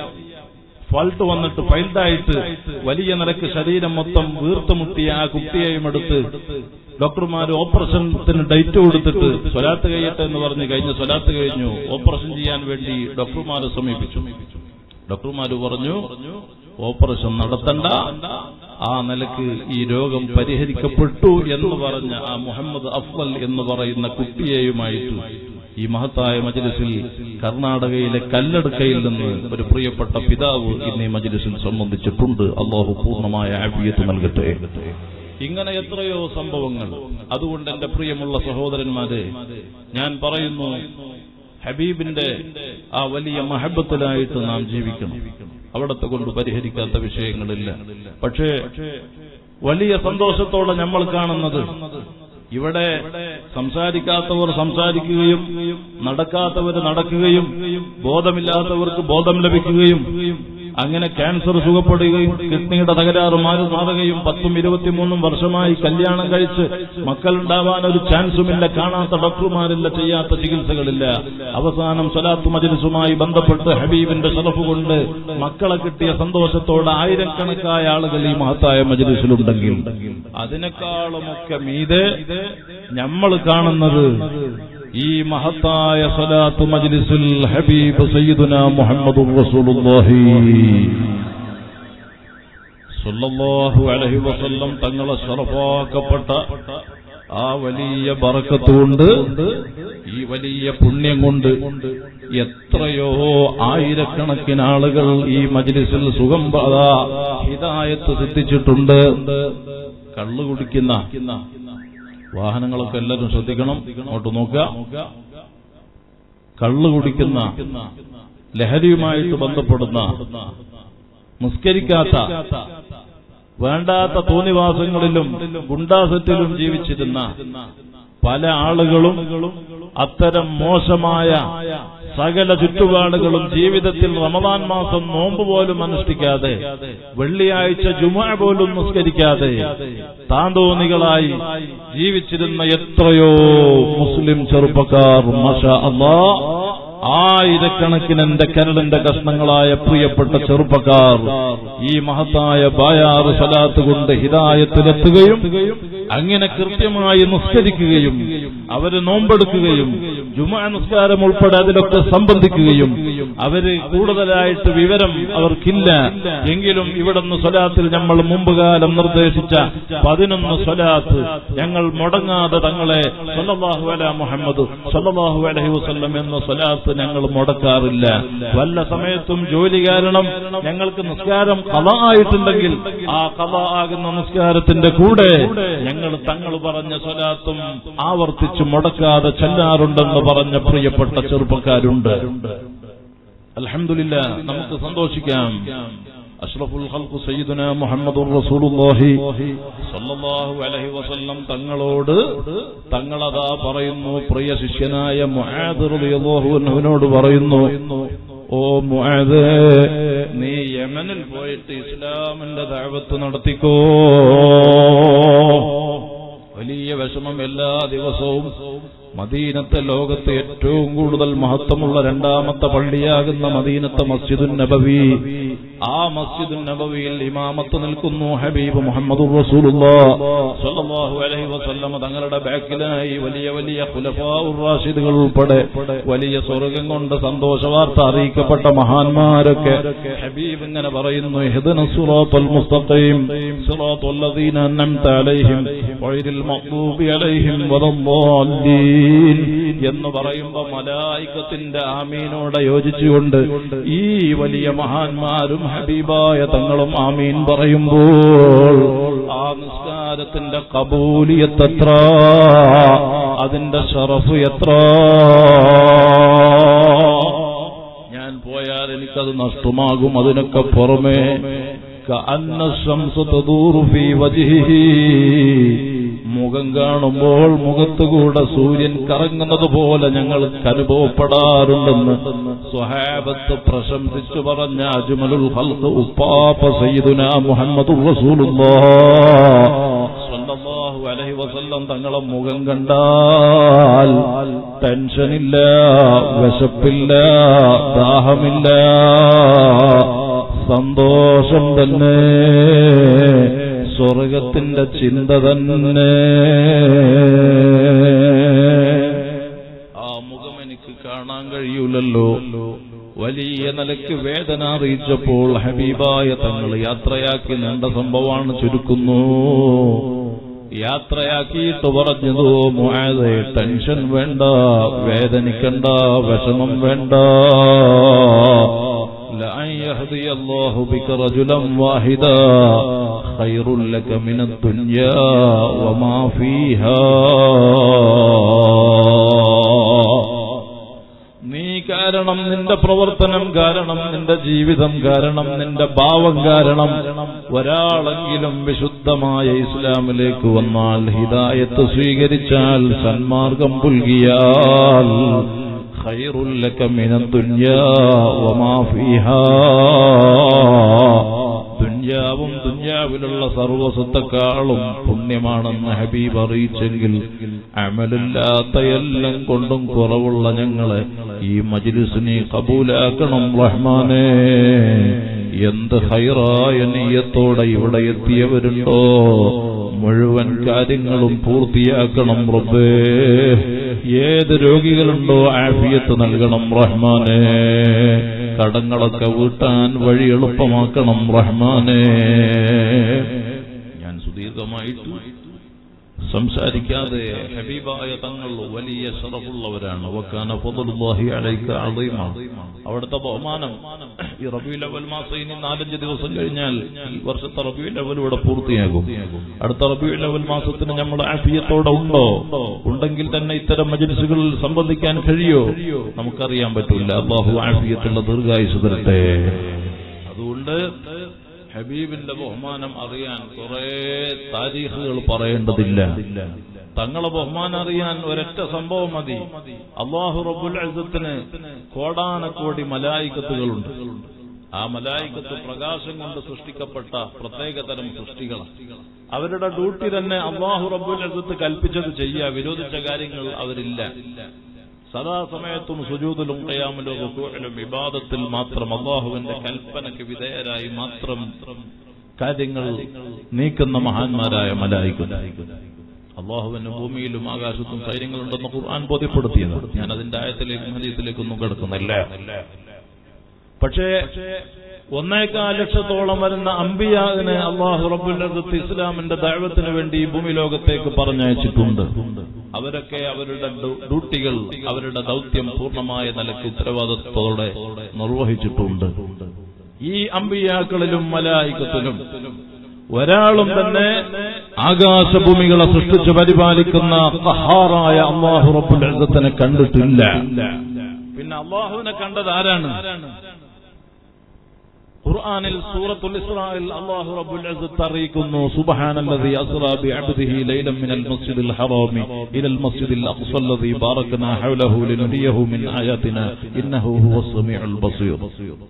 ഫാൾട്ട് വന്നിട്ട് ഫൈൽഡായിട്ട് വലിയ നിലക്ക് ശരീരം മൊത്തം വീർത്തുമുട്ടിയ ആ കുട്ടിയെയും എടുത്ത് ഡോക്ടർമാർ ഓപ്പറേഷനത്തിന് ഡേറ്റ് കൊടുത്തിട്ട് സ്വലാത്ത് കഴിയട്ടെ എന്ന് പറഞ്ഞ് കഴിഞ്ഞ സ്വലാത്ത് കഴിഞ്ഞു ഓപ്പറേഷൻ ചെയ്യാൻ വേണ്ടി ഡോക്ടർമാരെ സമീപിച്ചു ഡോക്ടർമാർ പറഞ്ഞു ഓപ്പറേഷൻ നടത്തണ്ട ആ നിലക്ക് ഈ രോഗം പരിഹരിക്കപ്പെട്ടു എന്ന് പറഞ്ഞ ആ മുഹമ്മദ് അഫ്വൽ എന്ന് പറയുന്ന കുട്ടിയെയുമായിട്ട് ഈ മഹത്തായ മജ്ലിസിൽ കർണാടകയിലെ കല്ലടുക്കയിൽ നിന്ന് ഒരു പ്രിയപ്പെട്ട പിതാവ് ഇന്ന് ഈ മജ്ലിസിൽ സംബന്ധിച്ചിട്ടുണ്ട് അള്ളാഹു പൂർണ്ണമായ ആഫിയത്ത് നൽകട്ടെ ഇങ്ങനെ എത്രയോ സംഭവങ്ങൾ അതുകൊണ്ട് എന്റെ പ്രിയമുള്ള സഹോദരന്മാരെ ഞാൻ പറയുന്നു ഹബീബിന്റെ ആ വലിയ മഹബത്തിലായിട്ട് നാം ജീവിക്കണം അവിടത്തെ കൊണ്ട് പരിഹരിക്കാത്ത വിഷയങ്ങളില്ല പക്ഷേ വലിയ സന്തോഷത്തോടെ നമ്മൾ കാണുന്നത് ഇവിടെ സംസാരിക്കാത്തവർ സംസാരിക്കുകയും നടക്കാത്തവർ നടക്കുകയും ബോധമില്ലാത്തവർക്ക് ബോധം ലഭിക്കുകയും അങ്ങനെ ക്യാൻസർ സുഖപ്പെടുകയും കിഡ്നിയുടെ തകരാറ് മാറി മാറുകയും പത്തും ഇരുപത്തിമൂന്നും വർഷമായി കല്യാണം കഴിച്ച് മക്കളുണ്ടാവാൻ ഒരു ചാൻസുമില്ല കാണാത്ത ഡോക്ടർമാരില്ല ചെയ്യാത്ത ചികിത്സകളില്ല അവസാനം സ്വലാത്തു മജ്ലിസുമായി ബന്ധപ്പെട്ട് ഹബീബിന്റെ ഷറഫ് കൊണ്ട് മക്കളെ കിട്ടിയ സന്തോഷത്തോടെ ആയിരക്കണക്കായ ആളുകൾ ഈ മഹത്തായ മജ്ലിസിലുണ്ടെങ്കിൽ അതിനേക്കാളുമൊക്കെ മീതെ നമ്മൾ കാണുന്നത് ഈ മഹത്തായ സലാത്ത് മജ്ലിസുൽ ഹബീബ് സയ്യിദുന മുഹമ്മദുർ റസൂലുള്ളാഹി സല്ലല്ലാഹു അലൈഹി വസല്ലം തങ്ങളെ ശറഫാക്കപ്പെട്ട ആ വലിയ ബറക്കത്ത് കൊണ്ട് ഈ വലിയ പുണ്യം കൊണ്ട് എത്രയോ ആയിരക്കണക്കിന് ആളുകൾ ഈ മജ്ലിസിൽ സുഖം അതാ ഹിദായത്ത് സിദ്ധിച്ചിട്ടുണ്ട് കള്ളു കുടിക്കുന്ന വാഹനങ്ങളൊക്കെ എല്ലാവരും ശ്രദ്ധിക്കണം അങ്ങോട്ട് നോക്കുക കള്ളു കുടിക്കുന്ന ലഹരിയുമായിട്ട് ബന്ധപ്പെടുന്ന നിസ്കരിക്കാത്ത വേണ്ടാത്ത തോന്നിവാസങ്ങളിലും ഗുണ്ടാസത്തിലും ജീവിച്ചിരുന്ന പല ആളുകളും അത്തരം മോശമായ സകല ചുറ്റുപാടുകളും ജീവിതത്തിൽ റമദാൻ മാസം നോമ്പ് പോലും അനുഷ്ഠിക്കാതെ വെള്ളിയാഴ്ച ജുമ പോലും നിസ്കരിക്കാതെ താന്തോന്നികളായി ജീവിച്ചിരുന്ന എത്രയോ മുസ്ലിം ചെറുപ്പക്കാർ മഷ അള്ളാ ആയിരക്കണക്കിന് എന്റെ കരളിന്റെ കഷ്ണങ്ങളായ പ്രിയപ്പെട്ട ചെറുപ്പക്കാർ ഈ മഹത്തായ ബായാറ് സലാത്ത് കൊണ്ട് ഹിതായത്തിലെത്തുകയും അങ്ങനെ കൃത്യമായി നിസ്കരിക്കുകയും അവര് നോമ്പെടുക്കുകയും ജുമാ നിസ്കാരം ഉൾപ്പെടെ അതിലൊക്കെ സംബന്ധിക്കുകയും അവര് കൂടുതലായിട്ട് വിവരം അവർക്കില്ല എങ്കിലും ഇവിടുന്ന് സ്വലാത്തിൽ നമ്മൾ മുമ്പ് കാലം നിർദ്ദേശിച്ച പതിനൊന്ന് സ്വലാത്ത് ഞങ്ങൾ മുടങ്ങാതെ തങ്ങളെ സല്ലല്ലാഹു അലാ മുഹമ്മദ് സല്ലല്ലാഹു അലൈഹി വസല്ലം എന്ന സ്വലാത്ത് ഞങ്ങൾ മുടക്കാറില്ല വല്ല സമയത്തും ജോലി കാരണം ഞങ്ങൾക്ക് നിസ്കാരം കഥ ആയിട്ടുണ്ടെങ്കിൽ ആ കഥ ആകുന്ന നിസ്കാരത്തിന്റെ കൂടെ ഞങ്ങൾ തങ്ങൾ പറഞ്ഞ സ്വലാത്തും ആവർത്തിച്ച് മുടക്കാതെ ചെല്ലാറുണ്ടെന്ന് പറഞ്ഞ പ്രിയപ്പെട്ട ചെറുപ്പക്കാരുണ്ട് അൽഹംദുലില്ല നമുക്ക് സന്തോഷിക്കാം അഷ്റഫുൽ ഖൽഖ് സയ്യിദുന മുഹമ്മദുർ റസൂലുള്ളാഹി സല്ലല്ലാഹു അലൈഹി വസല്ലം തങ്ങളോട് തങ്ങളതാ പറയുന്നു പ്രിയ ശിഷ്യനായ മുആദ് റളിയല്ലാഹു അൻഹുവിനോട് പറയുന്നു ഓ മുആദ് നീ യമനിൽ പോയിട്ട് ഇസ്ലാമിന്റെ ദഅവത്ത് നടത്തിക്കോ വലിയ വിഷമം എല്ലാ ദിവസവും മദീനത്തെ ലോകത്ത് ഏറ്റവും കൂടുതൽ മഹത്വമുള്ള രണ്ടാമത്തെ പള്ളിയാകുന്ന മദീനത്തെ മസ്ജിദുൻ നബവി ആ മസ്ജിദുൻ നബവിയിൽ ഇമാമത്ത് നിൽക്കുന്നു ഹബീബ് മുഹമ്മദ് സല്ലല്ലാഹു അലൈഹി വസല്ലമ തങ്ങളുടെ ബാക്കിലായി വലിയ വലിയ ഖുലഫാഉർ ഉൾപ്പെടെ വലിയ സ്വർഗം കൊണ്ട് സന്തോഷ വാർത്ത അറിയിക്കപ്പെട്ട മഹാന്മാരൊക്കെ ഹബീബ് ഇങ്ങനെ പറയുന്നു ഇഹ്ദിന സിറാത്തൽ മുസ്തഖീം സിറാത്തൽ ലദീന അൻഅംത അലൈഹിം ഗൈറിൽ മഗ്ദൂബി അലൈഹിം വലദ്ദാല്ലീൻ ആമീൻ എന്ന് പറയുമ്പോ മലായിക്കത്തിന്റെ ആമീനോടെ യോജിച്ചുകൊണ്ട് ഈ വലിയ മഹാന്മാരും ഹബീബായ തങ്ങളും ആമീൻ പറയുമ്പോൾ ആ നിസ്കാരത്തിന്റെ കബൂലിയത്ത് എത്ര അതിന്റെ ഷറഫ് എത്ര ഞാൻ പോയാൽ എനിക്കത് നഷ്ടമാകും അതിനൊക്കെ പുറമേ كأن الشمس تدور في وجهه മുഖം കാണുമ്പോൾ മുഖത്തുകൂടെ സൂര്യൻ കറങ്ങുന്നത് പോലെ ഞങ്ങൾക്ക് അനുഭവപ്പെടാറുണ്ടെന്ന് സ്വഹാബത്ത് പ്രശംസിച്ചു പറഞ്ഞ അജ്മലുൽ ഖൽഖ് ഉപ്പാപ്പ സയ്യിദുന മുഹമ്മദുർ റസൂലുള്ളാഹ് സ്വല്ലല്ലാഹു അലൈഹി വസല്ലം തങ്ങളെ മുഖം കണ്ടാൽ ടെൻഷനില്ല വിശപ്പില്ല ദാഹമില്ല സന്തോഷം തന്നെ സ്വർഗത്തിന്റെ ചിന്ത തന്നെ ആ മുഖം എനിക്ക് കാണാൻ കഴിയൂലല്ലോ വലിയ നിലയ്ക്ക് വേദന അറിയിച്ചപ്പോൾ ഹബീബായ തങ്ങൾ യാത്രയാക്കി നീണ്ട സംഭവമാണ് ചുരുക്കുന്നു യാത്രയാക്കിയിട്ട് പറഞ്ഞതോ മുആദേ ടെൻഷൻ വേണ്ട വേദനിക്കണ്ട വിഷമം വേണ്ട لأن يهدي الله بك رجلا واحدا خير لك من الدنيا وما فيها നീ കാരണം നിന്റെ പ്രവർത്തനം കാരണം നിന്റെ ജീവിതം കാരണം നിന്റെ ഭാവം കാരണം ഒരാളെങ്കിലും വിശുദ്ധമായ ഇസ്ലാമിലേക്ക് വന്നാൽ ഹിദായത്ത് സ്വീകരിച്ചാൽ സന്മാർഗം പുൽകിയാൽ خير لك من الدنيا وما فيها ദുന്യാവും ദുന്യാവിലുള്ള സർവസ്വത്തെക്കാളും പുണ്യമാണെന്ന് ഹബീബ് അറിയിച്ചെങ്കിൽ അമലില്ലാത്ത എല്ലാം കൊണ്ടും കുറവുള്ള ഞങ്ങളെ ഈ മജ്ലിസിനെ കബൂലാക്കണം റഹ്മാനെ എന്ത് ഹൈറായ നീയത്തോടെ ഇവിടെ എത്തിയവരുണ്ടോ മുഴുവൻ കാര്യങ്ങളും പൂർത്തിയാക്കണം റബ്ബേ ഏത് രോഗികളുണ്ടോ ആഫിയത്ത് നൽകണം റഹ്മാനെ കടങ്ങളൊക്കെ വീട്ടാൻ വഴി എളുപ്പമാക്കണം റഹ്മാനെ ഞാൻ സുദീർഘമായിട്ട് സംസാരിക്കാതെ ഹബീബായ തങ്ങൾ വലിയ ശറഫുള്ളവരാണ് വക്കാന ഫضലുല്ലാഹി അലൈക അളീമ അവിടുത്തെ ബഹുമാനം ഈ റബീഉൽ അവൽ മാസം ഇനി നാലഞ്ച് ദിവസം കഴിഞ്ഞാൽ ഈ വർഷത്തെ റബീഉൽ അവൽ ഇവിടെ പൂർത്തിയാകും അടുത്ത റബീഉൽ അവൽ മാസത്തിന് നമ്മൾ ആഫിയത്തോടെ ഉണ്ടോ ഉണ്ടെങ്കിൽ തന്നെ ഇത്തരം മജ്ലിസുകളിൽ സംബന്ധിക്കാൻ കഴിയോ നമുക്കറിയാൻ പറ്റില്ല അള്ളാഹു ആഫിയത്തുള്ള ദീർഘായുസ് തരട്ടെ അതുകൊണ്ട് ഹബീബിന്റെ ബഹുമാനം അറിയാൻ കുറെ താരീഖുകൾ പറയേണ്ടതില്ല തങ്ങളെ ബഹുമാനം അറിയാൻ ഒരൊറ്റ സംഭവം മതി അള്ളാഹു റബ്ബുൽ അസത്തിന് കോടാനക്കോടി മലായിക്കത്തുകളുണ്ട് ആ മലായിക്കത്ത് പ്രകാശം കൊണ്ട് സൃഷ്ടിക്കപ്പെട്ട പ്രത്യേകതരം സൃഷ്ടികളാണ് അവരുടെ ഡ്യൂട്ടി തന്നെ അള്ളാഹു റബ്ബുൽ അസത്ത് കൽപ്പിച്ചത് ചെയ്യുക വിരോധിച്ച കാര്യങ്ങൾ അവരില്ല സദാസമയത്തും സുജൂതിലും കയാമിലും റുക്കൂഇലും വിവാദത്തിൽ മാത്രം അള്ളാഹുവിന്റെ കൽപ്പനയ്ക്ക് വിധേയരായി മാത്രം കാര്യങ്ങൾ നീക്കുന്ന മഹാന്മാരായ മലായിക്കും അള്ളാഹുവിന് ഭൂമിയിലും ആകാശത്തും കാര്യങ്ങളുണ്ടെന്ന് ഖുർആൻ ബോധ്യപ്പെടുത്തിയത് ഞാൻ അതിന്റെ ആയത്തിലേക്കും ഹദീസിലേക്കൊന്നും കിടക്കുന്നില്ല പക്ഷേ ഒന്നേക്കാൽ ലക്ഷത്തോളം വരുന്ന അമ്പിയാവിനെ അള്ളാഹു റബുല്ലത്ത് ഇസ്ലാമിന്റെ ദൈവത്തിന് വേണ്ടി ഈ ഭൂമി ലോകത്തേക്ക് പറഞ്ഞയച്ചിട്ടുണ്ട് അവരൊക്കെ അവരുടെ ഡ്യൂ- ഡ്യൂട്ടികൾ അവരുടെ ദൗത്യം പൂർണ്ണമായ നിലയ്ക്ക് ഉത്തരവാദിത്വത്തോടെ നിർവഹിച്ചിട്ടുണ്ട് ഈ അമ്പിയാക്കളിലും മലായിക്കത്തിലും ഒരാളും തന്നെ ആകാശഭൂമികളെ സൃഷ്ടിച്ച് പരിപാലിക്കുന്ന ഖഹാറായ അള്ളാഹു റബ്ബുൽ ഇസ്സത്തിനെ കണ്ടിട്ടില്ല പിന്നെ അള്ളാഹുവിനെ കണ്ടത് ആരാണ് ഖുർആനിൽ സൂറത്തുൽ ഇസ്രായിൽ അല്ലാഹു റബ്ബുൽ ഇസ്സത്ത് അറിയിക്കുന്നു സുബ്ഹാനല്ലദി അസ്റാ ബിഅബ്ദിഹി ലൈലൻ മിനൽ മസ്ജിദിൽ ഹറാമി ഇലൽ മസ്ജിദിൽ അഖ്സല്ലദി ബാറക്നാ ഹൗലഹു ലിനുരിയഹു മിൻ ആയാതിനാ ഇന്നഹു ഹുവസ് സമീഉൽ ബസീർ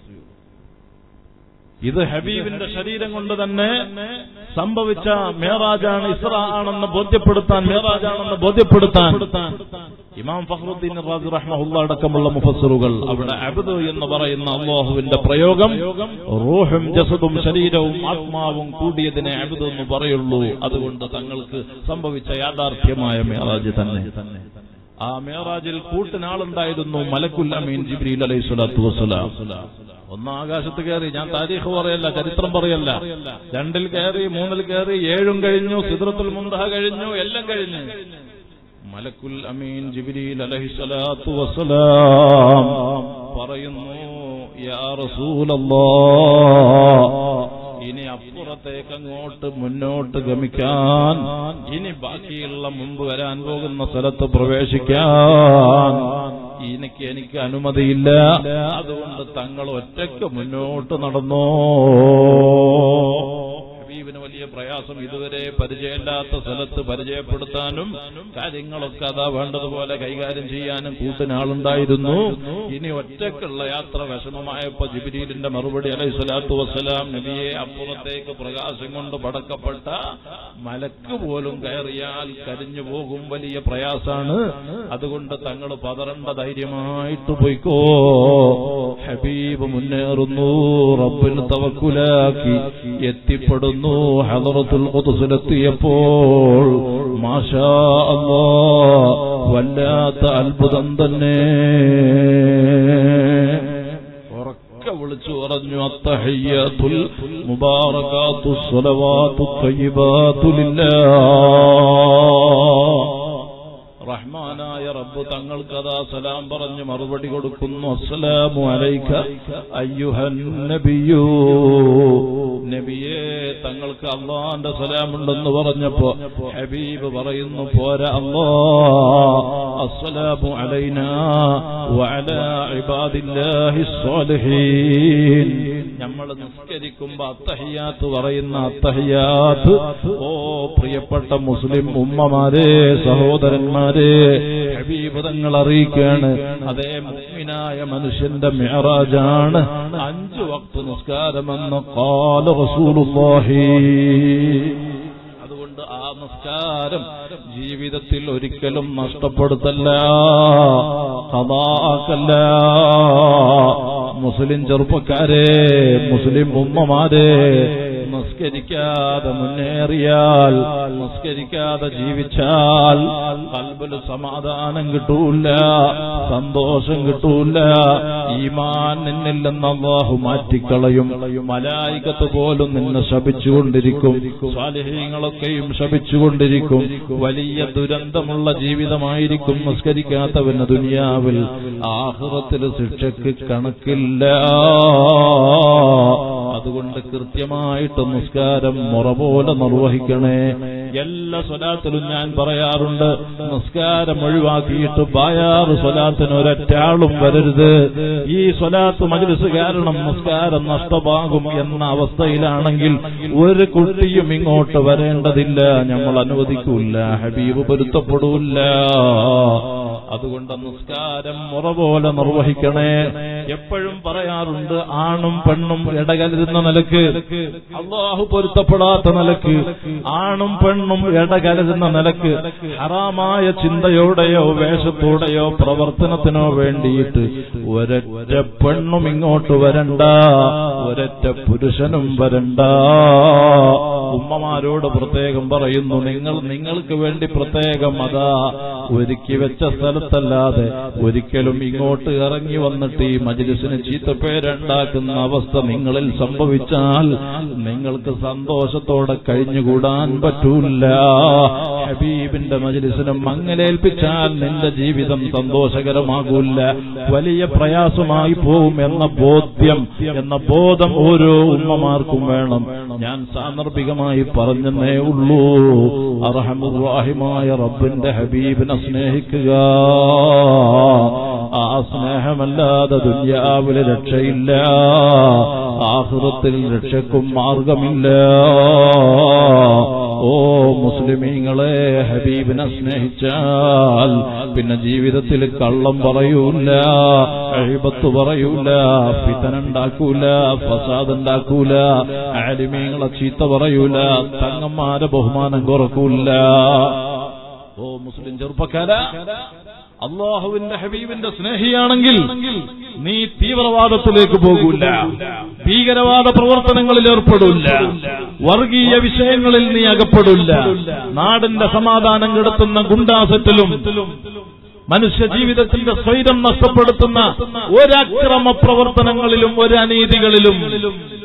ഇത് ഹബീബിന്റെ ശരീരം കൊണ്ട് തന്നെ സംഭവിച്ച മേറാജാണ് ഇസ്ര ആണെന്ന് ബോധ്യപ്പെടുത്താൻ മേറാജാണെന്ന് ബോധ്യപ്പെടുത്താൻ ഇമാം ഫഖറുദ്ദീൻ റാസി റഹ്മഹുല്ല അടക്കമുള്ള മുഫസ്സിറുകൾ അവിടെ അബ്ദു എന്ന് പറയുന്ന അള്ളാഹുവിന്റെ പ്രയോഗം റൂഹും ജസദും ശരീരവും ആത്മാവും കൂടിയതിനെ അബ്ദു എന്ന് പറയുള്ളൂ അതുകൊണ്ട് തങ്ങൾക്ക് സംഭവിച്ച യാഥാർത്ഥ്യമായ മേറാജ് തന്നെ ആ മേറാജിൽ കൂട്ടിനാളുണ്ടായിരുന്നു മലക്കുൽ അമീൻ ജിബ്രീൽ അലൈഹി സ്വലാത്തു വസ്സലാം ഒന്ന് ആകാശത്ത് കയറി ഞാൻ താരീഖ് പറയല്ല ചരിത്രം പറയല്ല രണ്ടിൽ കയറി മൂന്നിൽ കയറി ഏഴും കഴിഞ്ഞു സിദ്രത്തുൽ മുന്തഹ കഴിഞ്ഞു എല്ലാം കഴിഞ്ഞു മലക്കുൽ അമീൻ ജിബ്രീൽ അലൈഹിസ്സലാത്തു വസ്സലാം പറയുന്നു യാ റസൂലല്ലാഹ് ഇനി അപ്പുറത്തേക്ക് അങ്ങോട്ട് മുന്നോട്ട് ഗമിക്കാൻ ഇനി ബാക്കിയുള്ള മുമ്പ് വരാൻ പോകുന്ന സ്ഥലത്ത് പ്രവേശിക്കാൻ എനിക്ക് എനിക്ക് അനുമതിയില്ല അതുകൊണ്ട് തങ്ങൾ ഒറ്റയ്ക്ക് മുന്നോട്ട് നടന്നോ ഹബീബിന് വലിയ പ്രയാസം ഇതുവരെ പരിചയമില്ലാത്ത സ്ഥലത്ത് പരിചയപ്പെടുത്താനും കാര്യങ്ങളൊക്കെ അതാ വേണ്ടതുപോലെ കൈകാര്യം ചെയ്യാനും കൂട്ടിനാളുണ്ടായിരുന്നു ഇനി ഒറ്റക്കുള്ള യാത്ര വിഷമമായപ്പോ ജിബിരിലിന്റെ മറുപടി അലൈഹി സ്വലാത്തു വസ്സലാം നബിയെ അപ്പുറത്തേക്ക് പ്രകാശം കൊണ്ട് പടക്കപ്പെട്ട മലക്ക് പോലും കയറിയാൽ കരിഞ്ഞു പോകും വലിയ പ്രയാസാണ് അതുകൊണ്ട് തങ്ങൾ പതറണ്ട ധൈര്യമായിട്ട് പോയിക്കോ ഹബീബ് മുന്നേറുന്നു റബ്ബിൽ തവക്കുലാക്കി എത്തിപ്പെടുന്നു ഹദറത്തുൽ ഖുദ്സിലെത്തിയപ്പോൾ മാഷാ അല്ലാ വല്ലാത്ത അത്ഭുതം തന്നെ ഉറക്കെ വിളിച്ചു പറഞ്ഞു അത്തഹയ്യത്തുൽ മുബാറകാത്തു സ്വലവാത്തു തയ്യിബാത്തു ലില്ലാഹ് റഹ്മാനായ റബ്ബ് തങ്ങൾക്കതാ സലാം പറഞ്ഞ് മറുപടി കൊടുക്കുന്നു അസ്സലാമു അലൈക അയ്യുഹൻ നബിയൂ നബിയേ തങ്ങൾക്ക് അള്ളാന്റെ സലാമുണ്ടെന്ന് പറഞ്ഞപ്പോ ഹബീബ് പറയുന്നു പോരാ അല്ലാ അസ്സലാമു അലൈനാ വഅലാ ഇബാദില്ലാഹി സ്വാലിഹീൻ നമ്മൾ നിസ്കരിക്കുമ്പോ അത്തഹിയാത്ത് പറയുന്ന അത്തഹിയാത്ത് ഓ പ്രിയപ്പെട്ട മുസ്ലിം ഉമ്മമാരെ സഹോദരന്മാരെ ഹബീബ് തങ്ങൾ അറിയിക്കുകയാണ് അതേ മുസ്ലിനായ മനുഷ്യന്റെ മെഹറാജാണ് അഞ്ചു വക്ത് നിസ്കാരമെന്ന് കാല റസൂലുള്ളാഹി അതുകൊണ്ട് ആ നിസ്കാരം ജീവിതത്തിൽ ഒരിക്കലും നഷ്ടപ്പെടുത്തല്ല കഥാക്കല്ല മുസ്ലിം ചെറുപ്പക്കാരെ മുസ്ലിം ഉമ്മമാരെ നിസ്കരിക്കാതെ മുന്നേറിയാൽ നിസ്കരിക്കാതെ ജീവിച്ചാൽ കൽബിൽ സമാധാനം കിട്ടൂല സന്തോഷം കിട്ടൂല ഈമാൻ നിന്നിൽ നിന്ന് അള്ളാഹു മാറ്റിക്കളയും മലായികത്ത് പോലും നിന്നെ ശപിച്ചുകൊണ്ടിരിക്കും സ്വാലിഹ്യങ്ങളൊക്കെയും ശപിച്ചുകൊണ്ടിരിക്കും വലിയ ദുരന്തമുള്ള ജീവിതമായിരിക്കും നിസ്കരിക്കാത്തവന് ദുനിയാവിൽ ആഹ്റത്തിൽ ശിക്ഷയ്ക്ക് കണക്കില്ല അതുകൊണ്ട് കൃത്യമായിട്ട് നിസ്കാരം മുറ പോലെ നിർവഹിക്കണേ എല്ലാ സ്വലാത്തിലും ഞാൻ പറയാറുണ്ട് നിസ്കാരം ഒഴിവാക്കിയിട്ട് ബായാറ് സ്വലാത്തിന് ഒരൊറ്റാളും വരരുത് ഈ സ്വലാത്ത് മജ്ലിസ് കാരണം നിസ്കാരം നഷ്ടമാകും എന്ന അവസ്ഥയിലാണെങ്കിൽ ഒരു കുട്ടിയും ഇങ്ങോട്ട് വരേണ്ടതില്ല നമ്മൾ അനുവദിക്കൂല ഹബീബ് പൊരുത്തപ്പെടൂല്ല അതുകൊണ്ട് നിസ്കാരം മുറ പോലെ നിർവഹിക്കണേ എപ്പോഴും പറയാറുണ്ട് ആണും പെണ്ണും ഇടകലരുന്ന നിലക്ക് അള്ളാഹു പൊരുത്തപ്പെടാത്ത നിലക്ക് ആണും പെണ്ണും ഇടകലരുന്ന നിലക്ക് ഹറാമായ ചിന്തയോടെയോ വേഷത്തോടെയോ പ്രവർത്തനത്തിനോ വേണ്ടിയിട്ട് ഒരൊറ്റ പെണ്ണും ഇങ്ങോട്ട് വരണ്ട ഒരൊറ്റ പുരുഷനും വരണ്ട ഉമ്മമാരോട് പ്രത്യേകം പറയുന്നു നിങ്ങൾ നിങ്ങൾക്ക് വേണ്ടി പ്രത്യേകം അതാ ഒരുക്കി വെച്ച സ്ഥലത്തല്ലാതെ ഒരിക്കലും ഇങ്ങോട്ട് ഇറങ്ങി വന്നിട്ട് ഈ മജ്ലിസിന് ചീത്തപ്പേരുണ്ടാക്കുന്ന അവസ്ഥ നിങ്ങളിൽ സംഭവിച്ചാൽ നിങ്ങൾക്ക് സന്തോഷത്തോടെ കഴിഞ്ഞുകൂടാൻ പറ്റൂല ഹബീബിന്റെ മജ്ലിസിനെ മങ്ങലേൽപ്പിച്ചാൽ നിന്റെ ജീവിതം സന്തോഷകരമാകൂല വലിയ പ്രയാസമായി പോവും എന്ന ബോധ്യം എന്ന ബോധം ഓരോ ഉമ്മമാർക്കും വേണം ഞാൻ സാന്ദർഭികമായി പറഞ്ഞെന്നേ ഉള്ളൂ അർഹമുറാഹിമായ റബ്ബിന്റെ ഹബീബിനെ സ്നേഹിക്കുക ആ സ്നേഹമല്ലാതെ ദുര്യാവിലെ രക്ഷയില്ല ആഹൃത്തിൽ രക്ഷക്കും മാർഗമില്ല ഓ മുസ്ലിമീങ്ങളെ ഹബീബിനെ സ്നേഹിച്ചാൽ പിന്നെ ജീവിതത്തിൽ കള്ളം പറയൂല അഴിബത്ത് പറയൂല ഫിതനുണ്ടാക്കൂല ഫസാദ് ഉണ്ടാക്കൂല ആലിമീങ്ങളെ ചീത്ത പറയൂല തങ്ങന്മാരെ ബഹുമാനം കുറക്കൂല ഓ മുസ്ലിം ചെറുപ്പക്കാര അള്ളാഹുവിന്റെ ഹബീബിന്റെ സ്നേഹിയാണെങ്കിൽ നീ തീവ്രവാദത്തിലേക്ക് പോകൂല ഭീകരവാദ പ്രവർത്തനങ്ങളിൽ ഏർപ്പെടില്ല വർഗീയ വിഷയങ്ങളിൽ നീ അകപ്പെടില്ല നാടിന്റെ സമാധാനം കെടുത്തുന്ന ഗുണ്ടാസറ്റിലും മനുഷ്യ ജീവിതത്തിന്റെ സ്വൈരം നഷ്ടപ്പെടുത്തുന്ന ഒരക്രമ പ്രവർത്തനങ്ങളിലും ഒരു അനീതികളിലും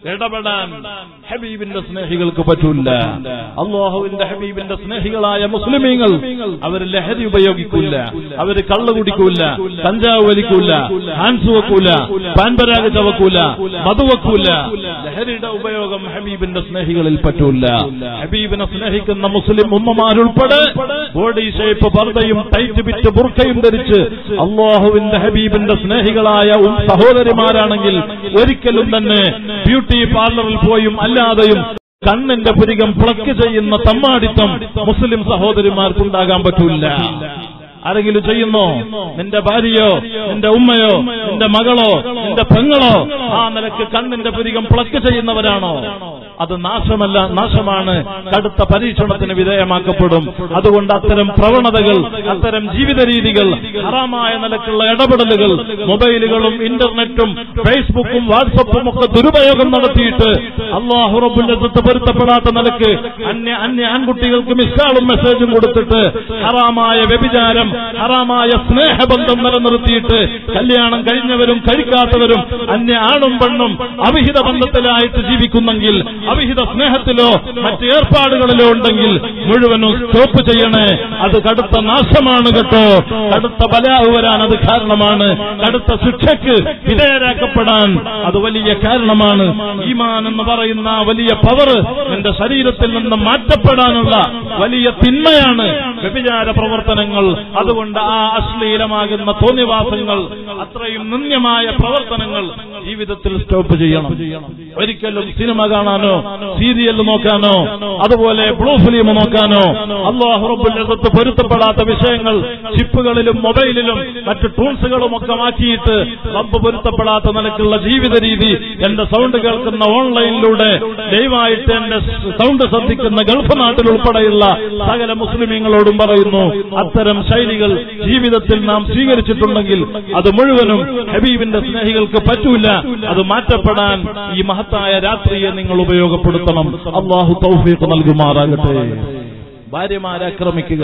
ഇടപെടാൻ ഹബീബിന്റെ സ്നേഹികൾക്ക് പറ്റൂല അള്ളാഹുവിന്റെ ഹബീബിന്റെ സ്നേഹികളായ മുസ്ലിമീങ്ങൾ അവർ ലഹരി ഉപയോഗിക്കൂല അവര് കള്ളു കുടിക്കൂല കഞ്ചാവ് വലിക്കൂല ഹാൻസ് വെക്കൂല പാൻപരാഗ് ചവക്കൂല മധു വെക്കൂല ലഹരിയുടെ ഉപയോഗം ഹബീബിന്റെ സ്നേഹികളിൽ പറ്റൂല ഹബീബിനെ സ്നേഹിക്കുന്ന മുസ്ലിം ഉമ്മമാരുൾപ്പെടെ ബോഡി ഷേപ്പ് പർദ്ദയും ടൈറ്റ് ബിറ്റ് ബുർക്കയും ധരിച്ച് അള്ളാഹുവിന്റെ ഹബീബിന്റെ സ്നേഹികളായ ഉം സഹോദരിമാരാണെങ്കിൽ ഒരിക്കലും തന്നെ ബ്യൂട്ടി പാർലറിൽ പോയും അല്ലാതെയും കണ്ണിന്റെ പുരികം പ്ലക്ക് ചെയ്യുന്ന തമ്മാടിത്തം മുസ്ലിം സഹോദരിമാർക്കുണ്ടാകാൻ പറ്റൂല ആരെങ്കിലും ചെയ്യുന്നോ നിന്റെ ഭാര്യയോ നിന്റെ ഉമ്മയോ നിന്റെ മകളോ നിന്റെ പെങ്ങളോ ആ നിലക്ക് കണ്ണിന്റെ പുരികം പ്ലക്ക് ചെയ്യുന്നവരാണോ അത് നാശമല്ല നാശമാണ് കടുത്ത പരീക്ഷണത്തിന് വിധേയമാക്കപ്പെടും അതുകൊണ്ട് അത്തരം പ്രവണതകൾ അത്തരം ജീവിത രീതികൾ ഹറാമായ നിലക്കുള്ള ഇടപെടലുകൾ മൊബൈലുകളും ഇന്റർനെറ്റും ഫേസ്ബുക്കും വാട്സപ്പും ഒക്കെ ദുരുപയോഗം നടത്തിയിട്ട് അള്ളാഹു റബ്ബുന്റെ സ്വത്ത് പൊരുത്തപ്പെടാത്ത നിലക്ക് അന്യ അന്യ ആൺകുട്ടികൾക്ക് മിസ്കാളും മെസ്സേജും കൊടുത്തിട്ട് ഹറാമായ വ്യഭിചാരം ഹറാമായ സ്നേഹബന്ധം നിലനിർത്തിയിട്ട് കല്യാണം കഴിഞ്ഞവരും കഴിക്കാത്തവരും അന്യ ആണും പെണ്ണും അവിഹിത ബന്ധത്തിലായിട്ട് ജീവിക്കുന്നെങ്കിൽ അവിഹിത സ്നേഹത്തിലോ മറ്റ് ഏർപ്പാടുകളിലോ ഉണ്ടെങ്കിൽ മുഴുവനും സ്റ്റോപ്പ് ചെയ്യണേ അത് കടുത്ത നാശമാണ് കേട്ടോ കടുത്ത ബലാവ് വരാൻ അത് കാരണമാണ് കടുത്ത ശിക്ഷയ്ക്ക് വിധേയരാക്കപ്പെടാൻ അത് വലിയ കാരണമാണ് ഈമാൻ എന്ന് പറയുന്ന ആ വലിയ പവർ നിന്റെ ശരീരത്തിൽ നിന്ന് മാറ്റപ്പെടാനുള്ള വലിയ തിന്മയാണ് വ്യഭിചാര പ്രവർത്തനങ്ങൾ അതുകൊണ്ട് ആ അശ്ലീലമാകുന്ന തോന്നിവാസങ്ങൾ അത്രയും നിന്ദ്യമായ പ്രവർത്തനങ്ങൾ ജീവിതത്തിൽ സ്റ്റോപ്പ് ചെയ്യണം ഒരിക്കലും സിനിമ കാണാനോ സീരിയൽ നോക്കാനോ അതുപോലെ ബ്ലൂ ഫിലിം നോക്കാനോ അള്ളാഹു റബ്ബുൽ പൊരുത്തപ്പെടാത്ത വിഷയങ്ങൾ ചിപ്പുകളിലും മൊബൈലിലും മറ്റ് ടൂൾസുകളും ഒക്കെ മാറ്റിയിട്ട് റബ്ബ് പൊരുത്തപ്പെടാത്ത നിലക്കുള്ള ജീവിത രീതി എന്റെ സൗണ്ട് കേൾക്കുന്ന ഓൺലൈനിലൂടെ ദയവായിട്ട് എന്റെ സൗണ്ട് ശ്രദ്ധിക്കുന്ന ഗൾഫ് നാട്ടിൽ ഉൾപ്പെടെയുള്ള സകല മുസ്ലിമീങ്ങളോടും പറയുന്നു അത്തരം ശൈലികൾ ജീവിതത്തിൽ നാം സ്വീകരിച്ചിട്ടുണ്ടെങ്കിൽ അത് മുഴുവനും ഹബീബിന്റെ സ്നേഹികൾക്ക് പറ്റൂല അത് മാറ്റപ്പെടാൻ ഈ മഹത്തായ രാത്രിയെ നിങ്ങൾ ഉപയോഗപ്പെടുത്തണം അള്ളാഹു തൗഫീഖ് നൽകുമാറാകട്ടെ ഭാര്യമാരെ ആക്രമിക്കുക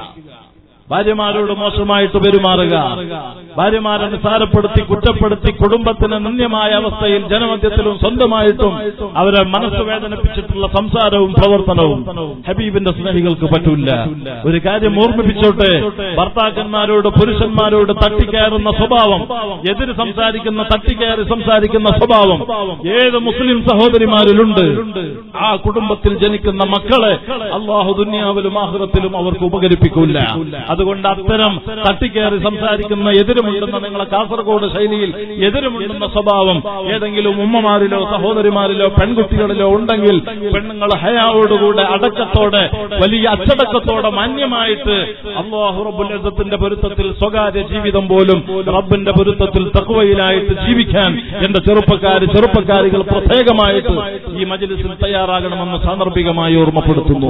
ഭാര്യമാരോട് മോശമായിട്ട് പെരുമാറുക ഭാര്യമാരെ നിസാരപ്പെടുത്തി കുറ്റപ്പെടുത്തി കുടുംബത്തിന് നിന്ദ്യമായ അവസ്ഥയിൽ ജനമധ്യത്തിലും സ്വന്തമായിട്ടും അവരെ മനസ്സ് വേദനിപ്പിച്ചിട്ടുള്ള സംസാരവും പ്രവർത്തനവും ഹബീബിന്റെ സ്നേഹികൾക്ക് പറ്റൂല ഒരു കാര്യം ഓർമ്മിപ്പിച്ചോട്ടെ ഭർത്താക്കന്മാരോട് പുരുഷന്മാരോട് തട്ടിക്കയറുന്ന സ്വഭാവം എതിര് സംസാരിക്കുന്ന തട്ടിക്കയറി സംസാരിക്കുന്ന സ്വഭാവം ഏത് മുസ്ലിം സഹോദരിമാരിലുണ്ട് ആ കുടുംബത്തിൽ ജനിക്കുന്ന മക്കളെ അള്ളാഹു ദുന്യാവിലും ആഹ്റത്തിലും അവർക്ക് ഉപകരിപ്പിക്കൂല അതുകൊണ്ട് അത്തരം തട്ടിക്കയറി സംസാരിക്കുന്ന എതിരുമുണ്ടെന്ന നിങ്ങളെ കാസർഗോഡ് ശൈലിയിൽ എതിരുമുണ്ടെന്ന സ്വഭാവം ഏതെങ്കിലും ഉമ്മമാരിലോ സഹോദരിമാരിലോ പെൺകുട്ടികളിലോ ഉണ്ടെങ്കിൽ പെണ്ണുങ്ങൾ ഹയാവോടുകൂടെ അടക്കത്തോടെ വലിയ അച്ചടക്കത്തോടെ മാന്യമായിട്ട് അള്ളാഹു റബ്ബുൽ ഇസ്സത്തിന്റെ പൊരുത്തത്തിൽ സ്വകാര്യ ജീവിതം പോലും റബ്ബിന്റെ പൊരുത്തത്തിൽ തക്കുവയിലായിട്ട് ജീവിക്കാൻ എന്റെ ചെറുപ്പക്കാര് ചെറുപ്പക്കാരികൾ പ്രത്യേകമായിട്ട് ഈ മജ്ലിസിൽ തയ്യാറാകണമെന്ന് സാന്ദർഭികമായി ഓർമ്മപ്പെടുത്തുന്നു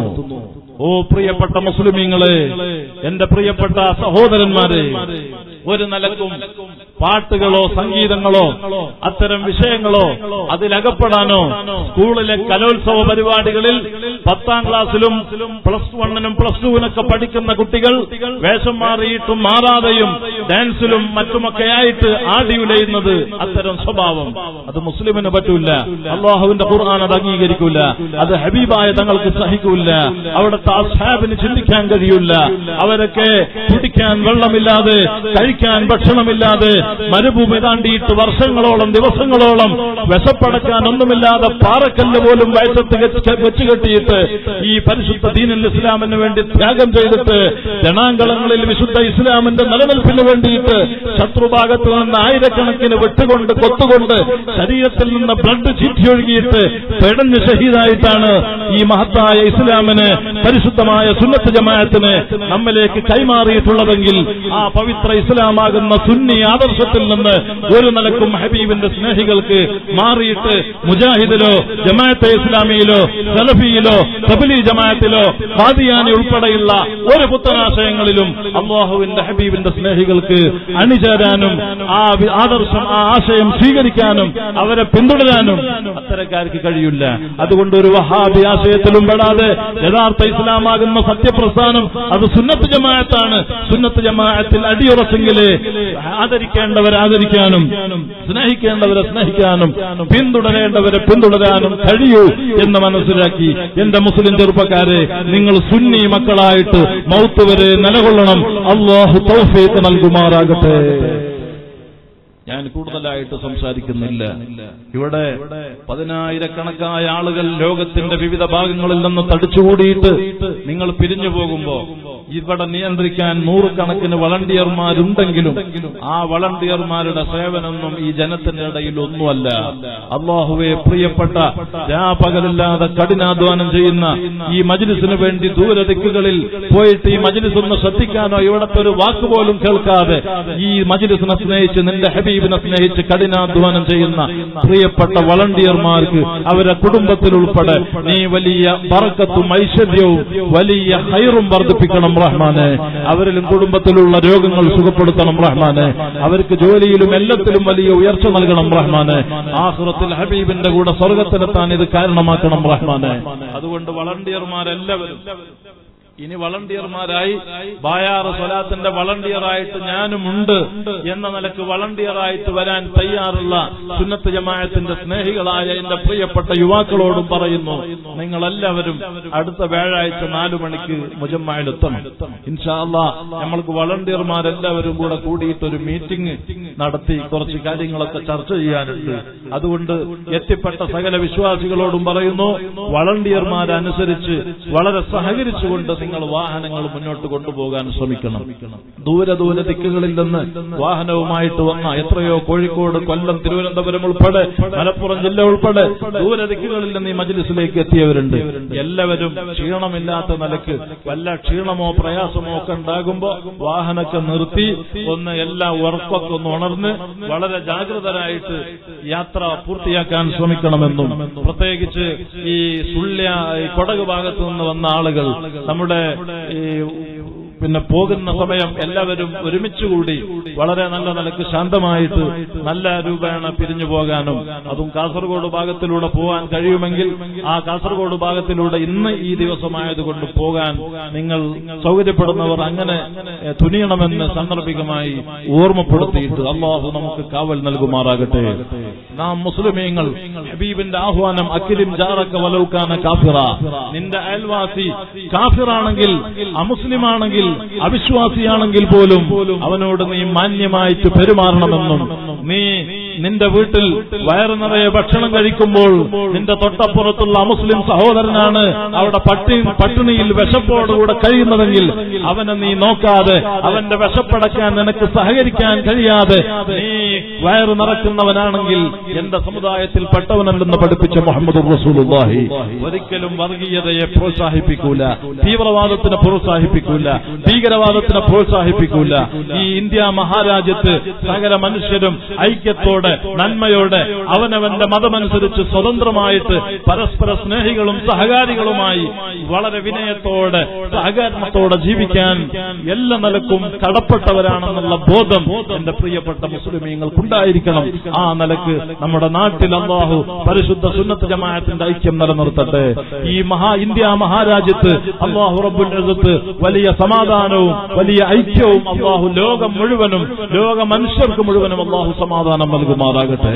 ഓ പ്രിയപ്പെട്ട മുസ്ലിമീങ്ങളെ എന്റെ പ്രിയപ്പെട്ട സഹോദരന്മാരെ ഒരു നിലക്കും പാട്ടുകളോ സംഗീതങ്ങളോ അത്തരം വിഷയങ്ങളോ അതിലകപ്പെടാനോ സ്കൂളിലെ കലോത്സവ പരിപാടികളിൽ പത്താം ക്ലാസ്സിലും പ്ലസ് വണ്ണിനും പ്ലസ് ടുവിനൊക്കെ പഠിക്കുന്ന കുട്ടികൾ വേഷം മാറിയിട്ടും മാറാതെയും ഡാൻസിലും മറ്റുമൊക്കെ ആയിട്ട് ആടി ഉലയുന്നത് അത്തരം സ്വഭാവം അത് മുസ്ലിമിന് പറ്റൂല അള്ളാഹുവിന്റെ ഖുർആൻ അത് അംഗീകരിക്കൂല അത് ഹബീബായ തങ്ങൾക്ക് സഹിക്കൂല അവിടുത്തെ അസാബിന് ചിന്തിക്കാൻ കഴിയൂല അവരൊക്കെ കുടിക്കാൻ വെള്ളമില്ലാതെ കഴിക്കാൻ ഭക്ഷണമില്ലാതെ മരുഭൂമി താണ്ടിയിട്ട് വർഷങ്ങളോളം ദിവസങ്ങളോളം വിശപ്പടക്കാൻ ഒന്നുമില്ലാതെ പാറക്കല്ല് പോലും വയറ്റത്ത് വെച്ചുകെട്ടിയിട്ട് ഈ പരിശുദ്ധ ദീനുൽ ഇസ്ലാമിന് വേണ്ടി ത്യാഗം ചെയ്തിട്ട് ജനാങ്കളങ്ങളിൽ വിശുദ്ധ ഇസ്ലാമിന്റെ നിലനിൽപ്പിന് വേണ്ടിയിട്ട് ശത്രുഭാഗത്ത് നിന്ന് ആയിരക്കണക്കിന് വെട്ടുകൊണ്ട് കൊത്തുകൊണ്ട് ശരീരത്തിൽ നിന്ന് ബ്ലഡ് ചീറ്റിയൊഴുകിയിട്ട് പെടഞ്ഞ് ഷഹീദായിട്ടാണ് ഈ മഹത്തായ ഇസ്ലാമിന് പരിശുദ്ധമായ സുന്നത്ത് ജമാഅത്തിന് നമ്മിലേക്ക് കൈമാറിയിട്ടുള്ളതെങ്കിൽ ആ പവിത്ര ഇസ്ലാമാകുന്ന സുന്നി ആദർശത്തിൽ നിന്ന് ഒരു നിലക്കും ഹബീബിന്റെ സ്നേഹികൾക്ക് മാറിയിട്ട് മുജാഹിദിലോ ജമാഅത്തെ ഇസ്ലാമിയിലോ സലഫിയിലോ തബലി ജമാഅത്തിലോ ഖാദിയാനി ഉൾപ്പെടെയുള്ള ഒരു പുത്തനാശയങ്ങളിലും അള്ളാഹുവിന്റെ ഹബീബിന്റെ സ്നേഹികൾക്ക് അണിചേരാനും ആ വി- ആദർശം ആ ആശയം സ്വീകരിക്കാനും അവരെ പിന്തുടരാനും അത്തരക്കാർക്ക് കഴിയില്ല അതുകൊണ്ട് ഒരു വഹാബി ആശയത്തിലും പെടാതെ യഥാർത്ഥ ഇസ്ലാമാകുന്ന സത്യപ്രസ്ഥാനം അത് സുന്നത്ത് ജമാഅത്താണ് സുന്നത്ത് ജമാഅത്തിൽ അടിയുറച്ചെങ്കിലേ ആദരിക്കേണ്ട ആദരിക്കേണ്ടവരെ ആദരിക്കാനും സ്നേഹിക്കേണ്ടവരെ സ്നേഹിക്കാനും പിന്തുടരേണ്ടവരെ പിന്തുടരാനും കഴിയൂ എന്ന് മനസ്സിലാക്കി എന്റെ മുസ്ലിം ചെറുപ്പക്കാരെ നിങ്ങൾ സുന്നി മക്കളായിട്ട് മൗത്ത് വരെ നിലകൊള്ളണം അള്ളാഹു തൗഫീഖ് നൽകുമാറാകട്ടെ ഞാൻ കൂടുതലായിട്ട് സംസാരിക്കുന്നില്ല ഇവിടെ പതിനായിരക്കണക്കായ ആളുകൾ ലോകത്തിന്റെ വിവിധ ഭാഗങ്ങളിൽ നിന്ന് തടിച്ചുകൂടിയിട്ട് നിങ്ങൾ പിരിഞ്ഞു പോകുമ്പോ ഇവിടെ നിയന്ത്രിക്കാൻ നൂറുകണക്കിന് വളണ്ടിയർമാരുണ്ടെങ്കിലും ആ വളണ്ടിയർമാരുടെ സേവനമൊന്നും ഈ ജനത്തിന്റെ ഇടയിൽ ഒന്നുമല്ല അള്ളാഹുവെ പ്രിയപ്പെട്ട രാപകലില്ലാതെ കഠിനാധ്വാനം ചെയ്യുന്ന ഈ മജ്ലിസിന് വേണ്ടി ദൂരദിക്കുകളിൽ പോയിട്ട് ഈ മജ്ലിസ് ഒന്ന് ശ്രദ്ധിക്കാനോ ഇവിടത്തെ ഒരു വാക്കുപോലും കേൾക്കാതെ ഈ മജ്ലിസിനെ സ്നേഹിച്ച് നിന്റെ ഹബീബിനെ സ്നേഹിച്ച് കഠിനാധ്വാനം ചെയ്യുന്ന പ്രിയപ്പെട്ട വളണ്ടിയർമാർക്ക് അവരെ കുടുംബത്തിൽ ഉൾപ്പെടെ നീ വലിയ പറക്കത്തും ഐശ്വര്യവും വലിയ ഹൈറും വർദ്ധിപ്പിക്കണം റഹ്മാനെ അവരിലും കുടുംബത്തിലുള്ള രോഗങ്ങൾ സുഖപ്പെടുത്തണം റഹ്മാനെ അവർക്ക് ജോലിയിലും എല്ലാത്തിലും വലിയ ഉയർച്ച നൽകണം റഹ്മാനെ ആഹ്റത്തിൽ ഹബീബിന്റെ കൂടെ സ്വർഗത്തിലെത്താൻ ഇത് കാരണമാക്കണം റഹ്മാനെ അതുകൊണ്ട് വളണ്ടിയർമാരെല്ലാവരും ഇനി വളണ്ടിയർമാരായി ബായാറ് സ്വലാത്തിന്റെ വളണ്ടിയറായിട്ട് ഞാനുമുണ്ട് എന്ന നിലക്ക് വളണ്ടിയറായിട്ട് വരാൻ തയ്യാറുള്ള സുന്നത്ത് ജമായത്തിന്റെ സ്നേഹികളായ എന്റെ പ്രിയപ്പെട്ട യുവാക്കളോടും പറയുന്നു നിങ്ങളെല്ലാവരും അടുത്ത വ്യാഴാഴ്ച നാലു മണിക്ക് മുജമ്മായിലെത്തണം ഇൻഷാല്ല നമ്മൾക്ക് വളണ്ടിയർമാരെല്ലാവരും കൂടെ കൂടിയിട്ട് ഒരു മീറ്റിംഗ് നടത്തി കുറച്ച് കാര്യങ്ങളൊക്കെ ചർച്ച ചെയ്യാനുണ്ട് അതുകൊണ്ട് എത്തിപ്പെട്ട സകല വിശ്വാസികളോടും പറയുന്നു വളണ്ടിയർമാരനുസരിച്ച് വളരെ സഹകരിച്ചുകൊണ്ട് നിങ്ങൾ വാഹനങ്ങൾ മുന്നോട്ട് കൊണ്ടുപോകാൻ ശ്രമിക്കണം ദൂര ദൂര ദിക്കുകളിൽ നിന്ന് വാഹനവുമായിട്ട് വന്ന എത്രയോ കോഴിക്കോട് കൊല്ലം തിരുവനന്തപുരം ഉൾപ്പെടെ മലപ്പുറം ജില്ല ഉൾപ്പെടെ ദൂര ദിക്കുകളിൽ നിന്ന് ഈ മജ്ലിസിലേക്ക് എത്തിയവരുണ്ട് എല്ലാവരും ക്ഷീണമില്ലാത്ത നിലക്ക് വല്ല ക്ഷീണമോ പ്രയാസമോ ഒക്കെ ഉണ്ടാകുമ്പോ വാഹനമൊക്കെ നിർത്തി ഒന്ന് എല്ലാ ഉറക്കൊക്കെ ഒന്ന് ഉണർന്ന് വളരെ ജാഗ്രതരായിട്ട് യാത്ര പൂർത്തിയാക്കാൻ ശ്രമിക്കണമെന്നും പ്രത്യേകിച്ച് ഈ സുള്യ ഈ കൊടക് ഭാഗത്തു നിന്ന് വന്ന ആളുകൾ നമ്മുടെ ഈ പിന്നെ പോകുന്ന സമയം എല്ലാവരും ഒരുമിച്ചുകൂടി വളരെ നല്ല നിലക്ക് ശാന്തമായിട്ട് നല്ല രൂപേണ പിരിഞ്ഞു പോകാനും അതും കാസർഗോഡ് ഭാഗത്തിലൂടെ പോകാൻ കഴിയുമെങ്കിൽ ആ കാസർഗോഡ് ഭാഗത്തിലൂടെ ഇന്ന് ഈ ദിവസമായതുകൊണ്ട് പോകാൻ നിങ്ങൾ സൗകര്യപ്പെടുന്നവർ അങ്ങനെ എ, തുനിയണമെന്ന് സാന്ദർഭികമായി ഓർമ്മപ്പെടുത്തിയിട്ട് അള്ളാഹു നമുക്ക് കാവൽ നൽകുമാറാകട്ടെ നാം മുസ്ലിമീങ്ങൾ ഹബീബിന്റെ ആഹ്വാനം അഖിലിം ജാറക്ക വലൗക്കാന കാഫിറ നിന്റെ അയൽവാസി കാഫിറാണെങ്കിൽ അമുസ്ലിമാണെങ്കിൽ അവിശ്വാസിയാണെങ്കിൽ പോലും അവനോട് നീ മാന്യമായിട്ട് പെരുമാറണമെന്നും നീ നിന്റെ വീട്ടിൽ വയറു നിറയെ ഭക്ഷണം കഴിക്കുമ്പോൾ നിന്റെ തൊട്ടപ്പുറത്തുള്ള അമുസ്ലിം സഹോദരനാണ് അവിടെ പട്ടി പട്ടിണിയിൽ വിശപ്പോടുകൂടെ കഴിയുന്നതെങ്കിൽ അവനെ നീ നോക്കാതെ അവന്റെ വിശപ്പടക്കാൻ നിനക്ക് സഹകരിക്കാൻ കഴിയാതെ നീ വയറു നിറക്കുന്നവനാണെങ്കിൽ എന്റെ സമുദായത്തിൽ പെട്ടവനല്ലെന്ന് പഠിപ്പിച്ച മുഹമ്മദ് റസൂലുള്ളാഹി ഒരിക്കലും വർഗീയതയെ പ്രോത്സാഹിപ്പിക്കൂല തീവ്രവാദത്തിന് പ്രോത്സാഹിപ്പിക്കൂല ഭീകരവാദത്തിന് പ്രോത്സാഹിപ്പിക്കൂല ഈ ഇന്ത്യ മഹാരാജ്യത്ത് സകല മനുഷ്യരും ഐക്യത്തോടെ നന്മയോടെ അവനവന്റെ മതമനുസരിച്ച് സ്വതന്ത്രമായിട്ട് പരസ്പര സ്നേഹികളും സഹകാരികളുമായി വളരെ വിനയത്തോടെ സഹകരണത്തോടെ ജീവിക്കാൻ എല്ലാ നിലക്കും കടപ്പെട്ടവരാണെന്നുള്ള ബോധം എന്റെ പ്രിയപ്പെട്ട മുസ്ലിമീങ്ങൾക്കുണ്ടായിരിക്കണം ആ നിലക്ക് നമ്മുടെ നാട്ടിൽ അള്ളാഹു പരിശുദ്ധ സുന്നത്ത് ജമാഅത്തിന്റെ ഐക്യം നിലനിർത്തട്ടെ ഈ മഹാ ഇന്ത്യ മഹാരാജ്യത്ത് അള്ളാഹു റബ്ബുൽ ഇസ്സത്ത് വലിയ സമാധാനവും വലിയ ഐക്യവും അള്ളാഹു ലോകം മുഴുവനും ലോക മനുഷ്യർക്ക് മുഴുവനും അള്ളാഹു സമാധാനം നൽകുമാറാകട്ടെ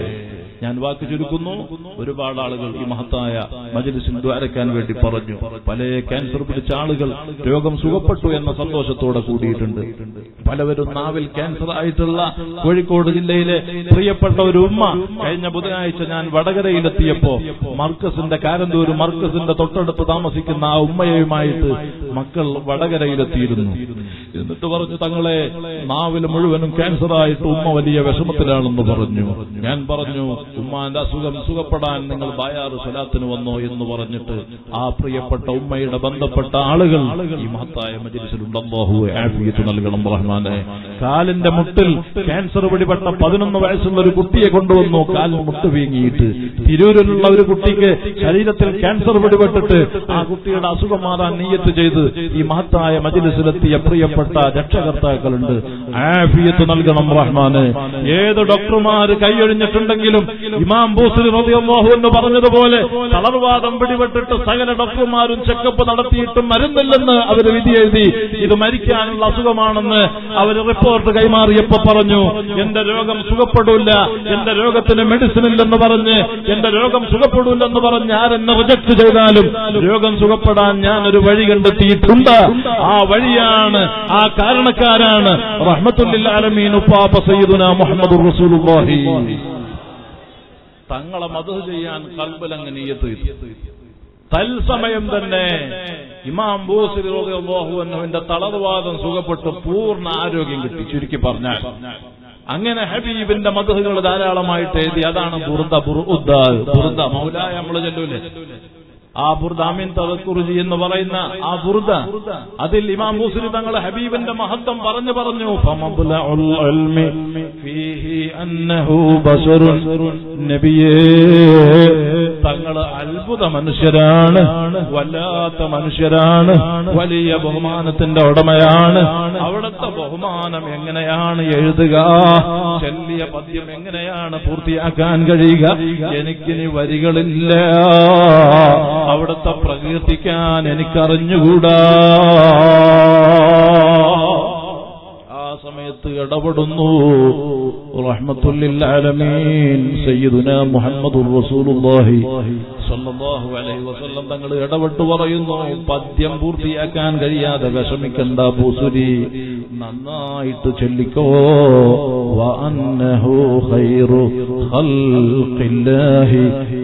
ഞാൻ വാക്ക് ചുരുക്കുന്നു ഒരുപാട് ആളുകൾ ഈ മഹത്തായ മജലിസിൽ ദ്വാരക്കാൻ വേണ്ടി പറഞ്ഞു പല ക്യാൻസർ പിടിച്ച ആളുകൾ രോഗം സുഖപ്പെട്ടു എന്ന സന്തോഷത്തോടെ കൂടിയിട്ടുണ്ട് പലവരും നാവിൽ ക്യാൻസർ ആയിട്ടുള്ള കോഴിക്കോട് ജില്ലയിലെ പ്രിയപ്പെട്ട ഒരു ഉമ്മ കഴിഞ്ഞ ബുധനാഴ്ച ഞാൻ വടകരയിലെത്തിയപ്പോ മർക്കസിന്റെ കാരന്തൂർ മർക്കസിന്റെ തൊട്ടടുത്ത് താമസിക്കുന്ന ആ ഉമ്മയുമായിട്ട് മക്കൾ വടകരയിലെത്തിയിരുന്നു എന്നിട്ട് പറഞ്ഞു തങ്ങളെ നാവിൽ മുഴുവനും ക്യാൻസർ ആയിട്ട് ഉമ്മ വലിയ വിഷമത്തിലാണെന്ന് പറഞ്ഞു ഞാൻ പറഞ്ഞു ഉമ്മാന്റെ അസുഖം സുഖപ്പെടാൻ നിങ്ങൾ ബായാറ് സ്വലാത്തിന് വന്നോ എന്ന് പറഞ്ഞിട്ട് ആ പ്രിയപ്പെട്ട ഉമ്മയുടെ ബന്ധപ്പെട്ട ആളുകൾ ഈ മഹത്തായ മജിലിസിലുണ്ട് അല്ലാഹുവെ ആഫിയത്ത് നൽകണം റഹ്മാനെ കാലിന്റെ മുട്ടിൽ ക്യാൻസർ പിടിപെട്ട പതിനൊന്ന് വയസ്സുള്ള ഒരു കുട്ടിയെ കൊണ്ടുവന്നു കാലിന് മുട്ട് വീങ്ങിയിട്ട് തിരൂരിലുള്ള ഒരു കുട്ടിക്ക് ശരീരത്തിൽ ക്യാൻസർ പിടിപെട്ടിട്ട് ആ കുട്ടിയുടെ അസുഖം മാറാൻ നീയത്ത് ചെയ്ത് ഈ മഹത്തായ മജിലിസിലെത്തിയ പ്രിയപ്പെട്ട പ്രിയപ്പെട്ട രക്ഷകർത്താക്കളുണ്ട് ആഫിയത്ത് നൽകണം റഹ്മാന് ഏത് ഡോക്ടർമാര് കൈയൊഴിഞ്ഞിട്ടുണ്ടെങ്കിലും ഇമാം ബൂസിൽ റളിയല്ലാഹു എന്ന് പറഞ്ഞതുപോലെ തളർവാദം പിടിപെട്ടിട്ട് സകല ഡോക്ടർമാരും ചെക്കപ്പ് നടത്തിയിട്ടും മരുന്നില്ലെന്ന് അവർ വിധി എഴുതി ഇത് മരിക്കാനുള്ള അസുഖമാണെന്ന് അവർ റിപ്പോർട്ട് കൈമാറിയപ്പോ പറഞ്ഞു എന്റെ രോഗം സുഖപ്പെടില്ല എന്റെ രോഗത്തിന് മെഡിസിൻ ഇല്ലെന്ന് പറഞ്ഞ് എന്റെ രോഗം സുഖപ്പെടില്ലെന്ന് പറഞ്ഞ് ആരെന്നെ റിജക്ട് ചെയ്താലും രോഗം സുഖപ്പെടാൻ ഞാൻ ഒരു വഴി കണ്ടെത്തിയിട്ടുണ്ട് ആ വഴിയാണ് ആ കാരണക്കാരാണ് റഹ്മത്തുല്ലിൽ ആലമീൻ ഉപ്പാപ്പ സയ്യിദുന മുഹമ്മദ് റസൂലുള്ളാഹി തങ്ങളെ മധു ചെയ്യാൻ കൽബലങ്ങ് നീയത്ത് ചെയ്തു. തത്സമയം തന്നെ ഇമാം ബൂസിൽ റളിയല്ലാഹുവിന്റെ തളർവാദം സുഖപ്പെട്ട് പൂർണ്ണ ആരോഗ്യം കിട്ടി ചുരുക്കി പറഞ്ഞാൽ അങ്ങനെ ഹബീബിന്റെ മധുകൾ ധാരാളമായിട്ട് എഴുതി അതാണ് ബുർദ ബുർദ ബുർദ മൗലായ നമ്മൾ ചെല്ലൂലേ ആ ബുർദ അമീൻ തവക്കുറുജി എന്ന് പറയുന്ന ആ ബുർദ അതിൽ ഇമാം മുസ്ലിം തങ്ങൾ ഹബീബിന്റെ മഹത്വം പറഞ്ഞു പറഞ്ഞു ഫമബ്ലഉൽ ഇൽമി ഫീഹി അന്നഹു ബശറുൻ നബിയേ തങ്ങൾ അത്ഭുത മനുഷ്യരാണ് വല്ലാത്ത മനുഷ്യരാണ് വലിയ ബഹുമാനത്തിന്റെ ഉടമയാണ് അവിടുത്തെ ബഹുമാനം എങ്ങനെയാണ് എഴുതുക ചെല്ലിയ പദ്യം എങ്ങനെയാണ് പൂർത്തിയാക്കാൻ കഴിയുക എനിക്കിനി വരികളില്ല അവിടുത്തെ പ്രകീർത്തിക്കാൻ എനിക്കറിഞ്ഞുകൂടാ ആ സമയത്ത് ഇടപെടുന്നു റഹ്മത്തുല്ലിൽ ആലമീൻ സയ്യിദുന മുഹമ്മദുർ റസൂലുള്ളാഹി സല്ലല്ലാഹു അലൈഹി വസല്ലം തങ്ങൾ ഇടപെട്ട് പറയുന്നു പദ്യം പൂർത്തിയാക്കാൻ കഴിയാതെ വിഷമിക്കണ്ട ബൂസുരി നന്നായിട്ട് ചൊല്ലിക്കോ വഅന്നഹു ഖൈറു ഖൽഖില്ലാഹി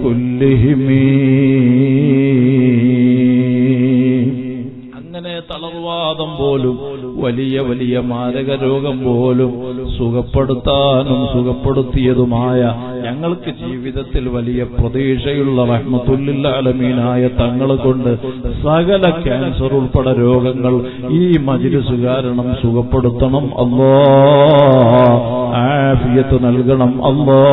കുല്ലിഹിമീ അങ്ങനെ തളർവാദം പോലും വലിയ വലിയ മാരക രോഗം പോലും സുഖപ്പെടുത്താനും സുഖപ്പെടുത്തിയതുമായ ഞങ്ങൾക്ക് ജീവിതത്തിൽ വലിയ പ്രതീക്ഷയുള്ള റഹ്മത്തുല്ലാലമീനായ തങ്ങളെ കൊണ്ട് സകല ക്യാൻസർ ഉൾപ്പെടെ രോഗങ്ങൾ ഈ മജിലിസ് കാരണം സുഖപ്പെടുത്തണം അല്ലോ ആഫിയത്ത് നൽകണം അല്ലോ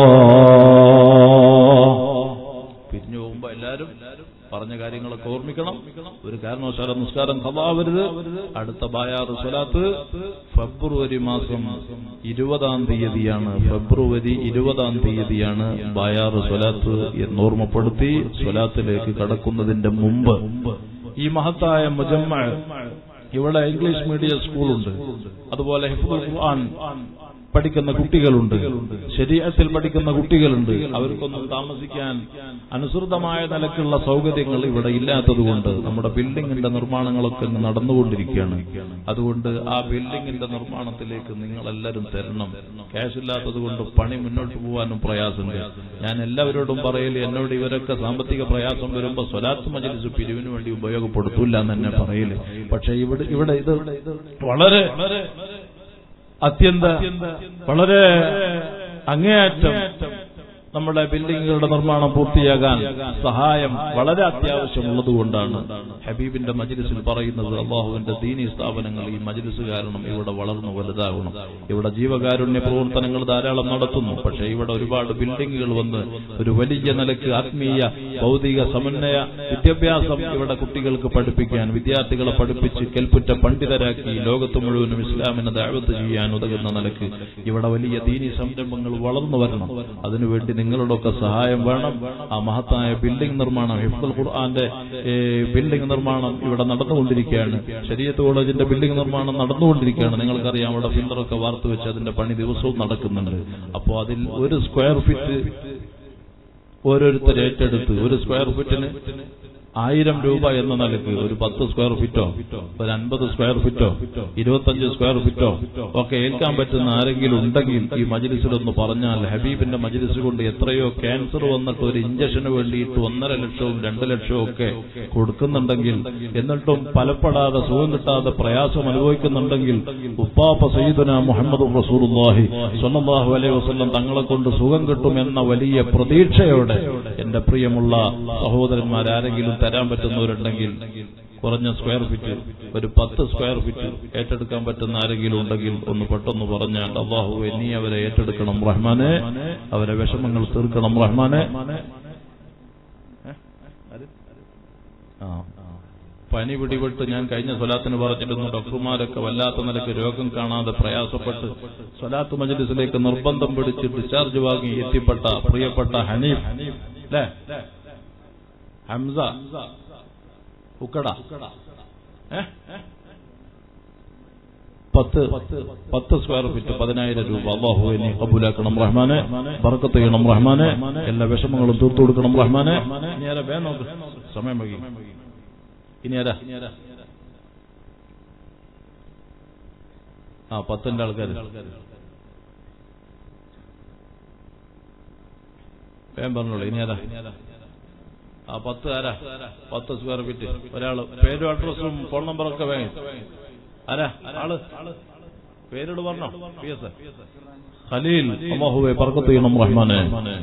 പിരിഞ്ഞു പോകുമ്പോ എല്ലാരും പറഞ്ഞ കാര്യങ്ങളൊക്കെ ഓർമ്മിക്കണം ഒരു കാരണവശാലും നിസ്കാരം ഖബാവരുത് അടുത്ത ബായാറ് സ്വലാത്ത് ഫെബ്രുവരി മാസം ഇരുപതാം തീയതിയാണ് ഫെബ്രുവരി ഇരുപതാം തീയതിയാണ് ബായാറ് സ്വലാത്ത് എന്നോർമ്മപ്പെടുത്തി സ്വലാത്തിലേക്ക് കടക്കുന്നതിന്റെ മുമ്പ് ഈ മഹത്തായ മുജമ്മ ഇവിടെ ഇംഗ്ലീഷ് മീഡിയം സ്കൂളുണ്ട് അതുപോലെ ഹിഫ്ദുൽ ഖുർആൻ പഠിക്കുന്ന കുട്ടികളുണ്ട് ശരീരത്തിൽ പഠിക്കുന്ന കുട്ടികളുണ്ട് അവർക്കൊന്നും താമസിക്കാൻ അനുസൃതമായ നിലക്കുള്ള സൗകര്യങ്ങൾ ഇവിടെ ഇല്ലാത്തതുകൊണ്ട് നമ്മുടെ ബിൽഡിങ്ങിന്റെ നിർമ്മാണങ്ങളൊക്കെ ഇന്ന് നടന്നുകൊണ്ടിരിക്കുകയാണ് അതുകൊണ്ട് ആ ബിൽഡിങ്ങിന്റെ നിർമ്മാണത്തിലേക്ക് നിങ്ങളെല്ലാവരും തരണം ക്യാഷ് ഇല്ലാത്തത് കൊണ്ട് പണി മുന്നോട്ട് പോകാനും പ്രയാസമുണ്ട് ഞാൻ എല്ലാവരോടും പറയല് എന്നോട് ഇവരൊക്കെ സാമ്പത്തിക പ്രയാസം വരുമ്പോ സ്വലാത്ത് മജലിസ് പിരിവിന് വേണ്ടി ഉപയോഗപ്പെടുത്തൂല എന്ന് തന്നെ പറയല് പക്ഷെ ഇവിടെ ഇവിടെ ഇത് വളരെ അത്യന്ത വളരെ അങ്ങേയറ്റം നമ്മുടെ ബിൽഡിങ്ങുകളുടെ നിർമ്മാണം പൂർത്തിയാകാൻ സഹായം വളരെ അത്യാവശ്യമുള്ളതുകൊണ്ടാണ് ഹബീബിന്റെ മജ്ലിസിൽ പറയുന്നത് അള്ളാഹുവിന്റെ ദീനി സ്ഥാപനങ്ങൾ ഈ മജ്ലിസ് കാരണം ഇവിടെ വളർന്നു വലുതാകണം ഇവിടെ ജീവകാരുണ്യ പ്രവർത്തനങ്ങൾ ധാരാളം നടത്തുന്നു പക്ഷേ ഇവിടെ ഒരുപാട് ബിൽഡിങ്ങുകൾ വന്ന് ഒരു വലിയ നിലക്ക് ആത്മീയ ഭൗതിക സമന്വയ വിദ്യാഭ്യാസം ഇവിടെ കുട്ടികൾക്ക് പഠിപ്പിക്കാൻ വിദ്യാർത്ഥികളെ പഠിപ്പിച്ച് കെൽപ്പുറ്റ പണ്ഡിതരാക്കി ലോകത്ത് മുഴുവനും ഇസ്ലാമിനെ ദാവത്ത് ചെയ്യാൻ ഉതകുന്ന നിലക്ക് ഇവിടെ വലിയ ദീനി സംരംഭങ്ങൾ വളർന്നു വരണം അതിനുവേണ്ടി നിങ്ങളുടെയൊക്കെ സഹായം വേണം ആ മഹത്തായ ബിൽഡിംഗ് നിർമ്മാണം ഹിഫ്ദുൽ ഖുർആന്റെ ഏ, ബിൽഡിംഗ് നിർമ്മാണം ഇവിടെ നടന്നുകൊണ്ടിരിക്കുകയാണ് ശരീരത്ത് കോളേജിന്റെ ബിൽഡിംഗ് നിർമ്മാണം നടന്നുകൊണ്ടിരിക്കുകയാണ് നിങ്ങൾക്കറിയാം അവിടെ ഫില്ലറൊക്കെ വാർത്തു വെച്ച് അതിന്റെ പണി ദിവസവും നടക്കുന്നുണ്ട് അപ്പോൾ അതിൽ ഒരു സ്ക്വയർ ഫീറ്റ് ഓരോരുത്തർ ഏറ്റെടുത്ത് ഒരു സ്ക്വയർ ഫീറ്റിന് ആയിരം രൂപ എന്ന നിലക്ക് ഒരു പത്ത് സ്ക്വയർ ഫീറ്റോ ഒരു അൻപത് സ്ക്വയർ ഫീറ്റോ ഇരുപത്തഞ്ച് സ്ക്വയർ ഫീറ്റോ ഒക്കെ ഏൽക്കാൻ പറ്റുന്ന ആരെങ്കിലും ഉണ്ടെങ്കിൽ ഈ മജിലിസിലൊന്ന് പറഞ്ഞാൽ ഹബീബിന്റെ മജിലിസ് കൊണ്ട് എത്രയോ ക്യാൻസർ വന്നിട്ട് ഒരു ഇഞ്ചക്ഷന് വേണ്ടിയിട്ട് ഒന്നര ലക്ഷവും രണ്ട് ലക്ഷവും ഒക്കെ കൊടുക്കുന്നുണ്ടെങ്കിൽ എന്നിട്ടും ഫലപ്പെടാതെ സുഖം കിട്ടാതെ പ്രയാസം അനുഭവിക്കുന്നുണ്ടെങ്കിൽ ഉപ്പാപ്പ സയ്യിദുന മുഹമ്മദ് റസൂലുള്ളാഹി സ്വല്ലല്ലാഹു അലൈഹി വസല്ലം തങ്ങളെ കൊണ്ട് സുഖം കിട്ടും എന്ന വലിയ പ്രതീക്ഷയോടെ എന്റെ പ്രിയമുള്ള സഹോദരന്മാരാരെങ്കിലും തരാൻ പറ്റുന്നവരുണ്ടെങ്കിൽ കുറഞ്ഞ സ്ക്വയർ ഫീറ്റ് ഒരു പത്ത് സ്ക്വയർ ഫീറ്റ് ഏറ്റെടുക്കാൻ പറ്റുന്ന ആരെങ്കിലും ഉണ്ടെങ്കിൽ ഒന്ന് പെട്ടെന്ന് പറഞ്ഞാൽ അള്ളാഹുവെ നീ അവരെ ഏറ്റെടുക്കണം റഹ്മാനെ അവരെ വിഷമങ്ങൾ തീർക്കണം റഹ്മാനെ ആ പനി പിടിപെട്ട് ഞാൻ കഴിഞ്ഞ സ്വലാത്തിന് പറഞ്ഞിരുന്നു ഡോക്ടർമാരൊക്കെ വല്ലാത്ത നിലക്ക് രോഗം കാണാതെ പ്രയാസപ്പെട്ട് സ്വലാത്ത് മജലിസിലേക്ക് നിർബന്ധം പിടിച്ച് ഡിസ്ചാർജ് വാങ്ങി എത്തിപ്പെട്ട പ്രിയപ്പെട്ട ഹനീഫ് അല്ലേ ഹംസ ഉക്കട ഏ? പത്ത് പത്ത് സ്ക്വയർ ഫീറ്റ് പതിനായിരം രൂപ അള്ളാഹു എന്നെ കബൂലാക്കണം റഹ്മാനെ ബർക്കത്ത് ചെയ്യണം റഹ്മാനെ എല്ലാ വിഷമങ്ങളും തീർത്തു കൊടുക്കണം റഹ്മാനെ ഇനി ആരാ വേ നോക്ക് സമയം വൈകി ഇനി ആരാ ആ പത്തിന്റെ ആൾക്കാർ വേഗം പറഞ്ഞോളൂ ഇനി ആരാ ആ പത്ത് ആരാ പത്ത് സ്ക്വയർ ഫീറ്റ് ഒരാള് പേരും അഡ്രസ്സും ഫോൺ നമ്പറൊക്കെ വേഗം ആരാ ആള് പേരോട് പറഞ്ഞോ പി എസ് ഖലീൽ അള്ളാഹുവെ ബർക്കത്ത് ചെയ്യണം റഹ്മാനെ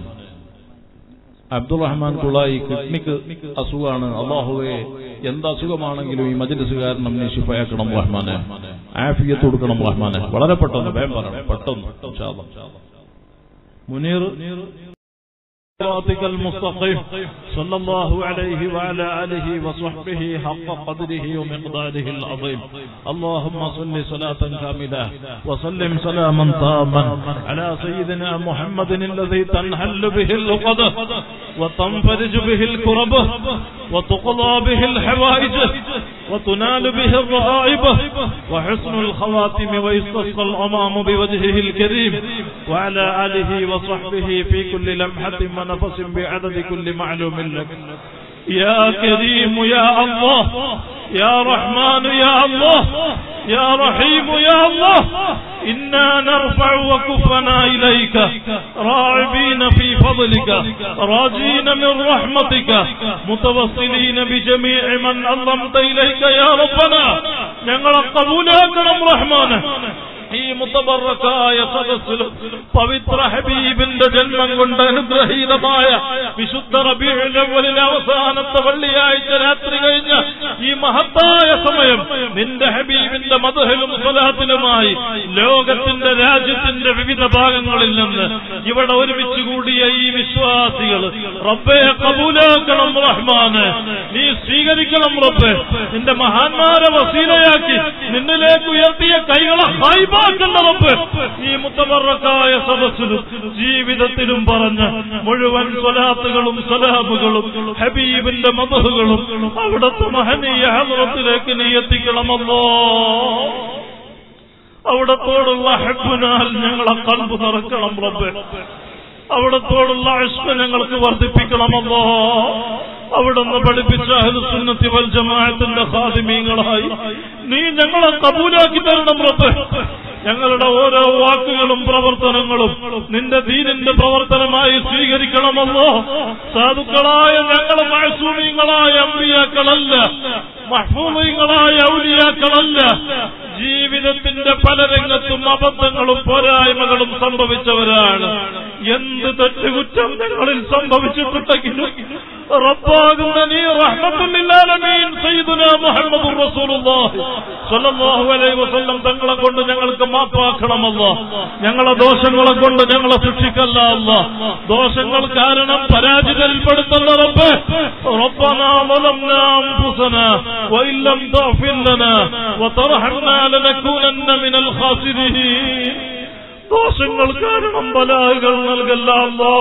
അബ്ദുറഹ്മാൻ കുളായി കിഡ്നിക്ക് അസുഖമാണ് അള്ളാഹുവെ എന്ത് അസുഖമാണെങ്കിലും ഈ മജ്ലിസ് കാരണം നീ ശിഫയാക്കണം റഹ്മാനെ ആഫിയത്ത് കൊടുക്കണം റഹ്മാനെ വളരെ പെട്ടെന്ന് വേഗം പറയണം പെട്ടെന്ന് ഇൻഷാ അല്ലാ. മുനീർ صراطك المستقيم صلى الله عليه وعلى آله وصحبه حق قدره ومقداره العظيم اللهم صل صلاة كاملة وسلم سلاما تاما على سيدنا محمد الذي تنحل به العقد وتنفرج به الكرب وتقضى به الحوائج وتنال به الرغائب وحسن الخواتم ويستسقى الأمام بوجهه الكريم وعلى آله وصحبه في كل لمحة ونفس بعدد كل معلوم لك يا كريم يا الله يا رحمن يا الله يا رحيم يا الله إنا نرفع وكفنا إليك راعبين في فضلك راجين من رحمتك متوصلين بجميع من أظلمت إليك يا ربنا ഞങ്ങളെ കബൂലാക്കണം റഹ്മാന് ഈ മുത്തബറക്കായ സദസ്സിലും പവിത്ര ഹബീബിന്റെ ജന്മം കൊണ്ട് അനുഗ്രഹീതമായ വിശുദ്ധ റബീഴിലെ അവസാനത്തെ വെള്ളിയാഴ്ച രാത്രി കഴിഞ്ഞ ഈ മഹത്തായ സമയം നിന്റെ ഹബീബിന്റെ മധുഹലും സ്വലാത്തിലുമായി ലോകത്തിന്റെ രാജ്യത്തിന്റെ വിവിധ ഭാഗങ്ങളിൽ നിന്ന് ഇവിടെ ഒരുമിച്ച് കൂടിയ ഈ വിശ്വാസികൾ റബ്ബെ കബൂലാക്കണം റഹ്മാന് നീ സ്വീകരിക്കണം റബ്ബെ നിന്റെ മഹാന്മാരെ വസീലയാക്കി നിന്നിലേക്ക് ഉയർത്തിയ കൈകളെ ഹൈബാക്കണ്ട റബ്ബ് ഈ മുത്തമറക്കായ സദസ്സിലും ജീവിതത്തിലും പറഞ്ഞ മുഴുവൻ സ്വലാത്തുകളും സലാമുകളും ഹബീബിന്റെ മതഹുകളും അവിടുത്തെ മഹനീയ ഹദ്റത്തിലേക്ക് നീ എത്തിക്കണമല്ലോ അവിടത്തോടുള്ള ഹെബിനാൽ ഞങ്ങളെ കൽബ് നിറക്കണം റബ്ബെ അവിടത്തോടുള്ള അഷ്മ ഞങ്ങൾക്ക് വർദ്ധിപ്പിക്കണമല്ലോ അവിടുന്ന് പഠിപ്പിച്ച അഹ്ലുസുന്നത്തി വൽ ജമാഅത്തിന്റെ ഖാദിമീങ്ങളായി നീ ഞങ്ങളെ കബൂലാക്കി തരണം റബ്ബ് ഞങ്ങളുടെ ഓരോ വാക്കുകളും പ്രവർത്തനങ്ങളും നിന്റെ ദീനിന്റെ പ്രവർത്തനമായി സ്വീകരിക്കണമല്ലോ സാധുക്കളായ ഞങ്ങളെ മഹസൂമീങ്ങളായ അമ്പിയാക്കളല്ല മഹ്ഫൂമീങ്ങളായ ഔലിയാക്കളല്ല ജീവിതത്തിന്റെ പല രംഗത്തും അബദ്ധങ്ങളും പോരായ്മകളും സംഭവിച്ചവരാണ് എന്ത് തെറ്റുകുറ്റം ഞങ്ങളിൽ സംഭവിച്ചിട്ടുണ്ടെങ്കിലും റബ്ബാകുന്ന നീ റഹ്മത്തുല്ലാലമീൻ സയ്യിദുനാ മുഹമ്മദുർ റസൂലുള്ളാഹി സ്വല്ലല്ലാഹു അലൈഹി വസല്ലം തങ്ങളെ കൊണ്ട് ഞങ്ങൾക്ക് മാപ്പാക്കണമല്ലോ ഞങ്ങളെ ദോഷങ്ങളെ കൊണ്ട് ഞങ്ങളെ ശിക്ഷിക്കല്ല അല്ല ദോഷങ്ങൾ കാരണം പരാജിതരിൽപ്പെടുത്തുന്ന റബ്ബ് ربنا ظلمنا أنفسنا وإن لم تغفر لنا وترحمنا لنكونن من الخاسرين ദോഷങ്ങൾ കാരണം ബലാഹുകൾ നൽകല്ല അല്ലാ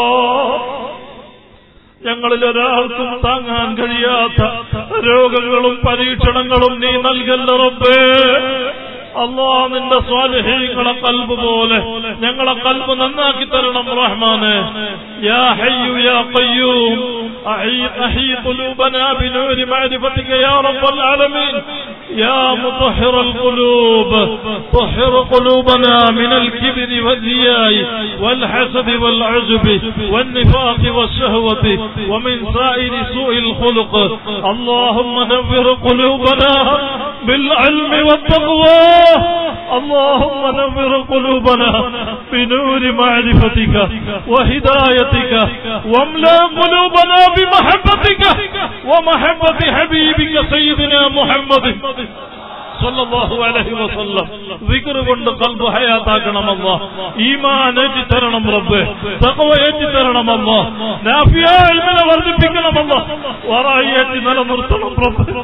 ഞങ്ങളിൽ ഒരാൾക്കും താങ്ങാൻ കഴിയാത്ത രോഗങ്ങളും പരീക്ഷണങ്ങളും നീ നൽകല്ല റബ്ബേ അള്ളാ നിന്റെ സ്വാലഹീങ്ങളെ കൽബ് പോലെ ഞങ്ങളെ കൽബ് നന്നാക്കി തരണം റഹ്മാനെ യാ ഹയ്യു യാ ഖയ്യൂം أحيي أحيي قلوبنا بنور معرفتك يا رب العالمين يا مطهر القلوب طهر قلوبنا من الكبر والرياء والحسد والعجب والنفاق والشهوة ومن سائر سوء الخلق اللهم نور قلوبنا بالعلم والتقوى اللهم نور قلوبنا بنور معرفتك وهدايتك واملا قلوبنا بمحبتك ومحبة حبيبك سيدنا محمد സല്ലല്ലാഹു അലൈഹി വസല്ലം ദിക്ർ കൊണ്ട് കൽബ് ഹയാത്താക്കണമല്ല ഈമാൻ ഏറ്റി തരണം റബ്ബ് തഖ്വ ഏറ്റി തരണമല്ല നാഫിയ ഇൽമിനെ വർദ്ധിപ്പിക്കണമല്ല വറായി ഏറ്റി നിലനിർത്തണം റബ്ബ്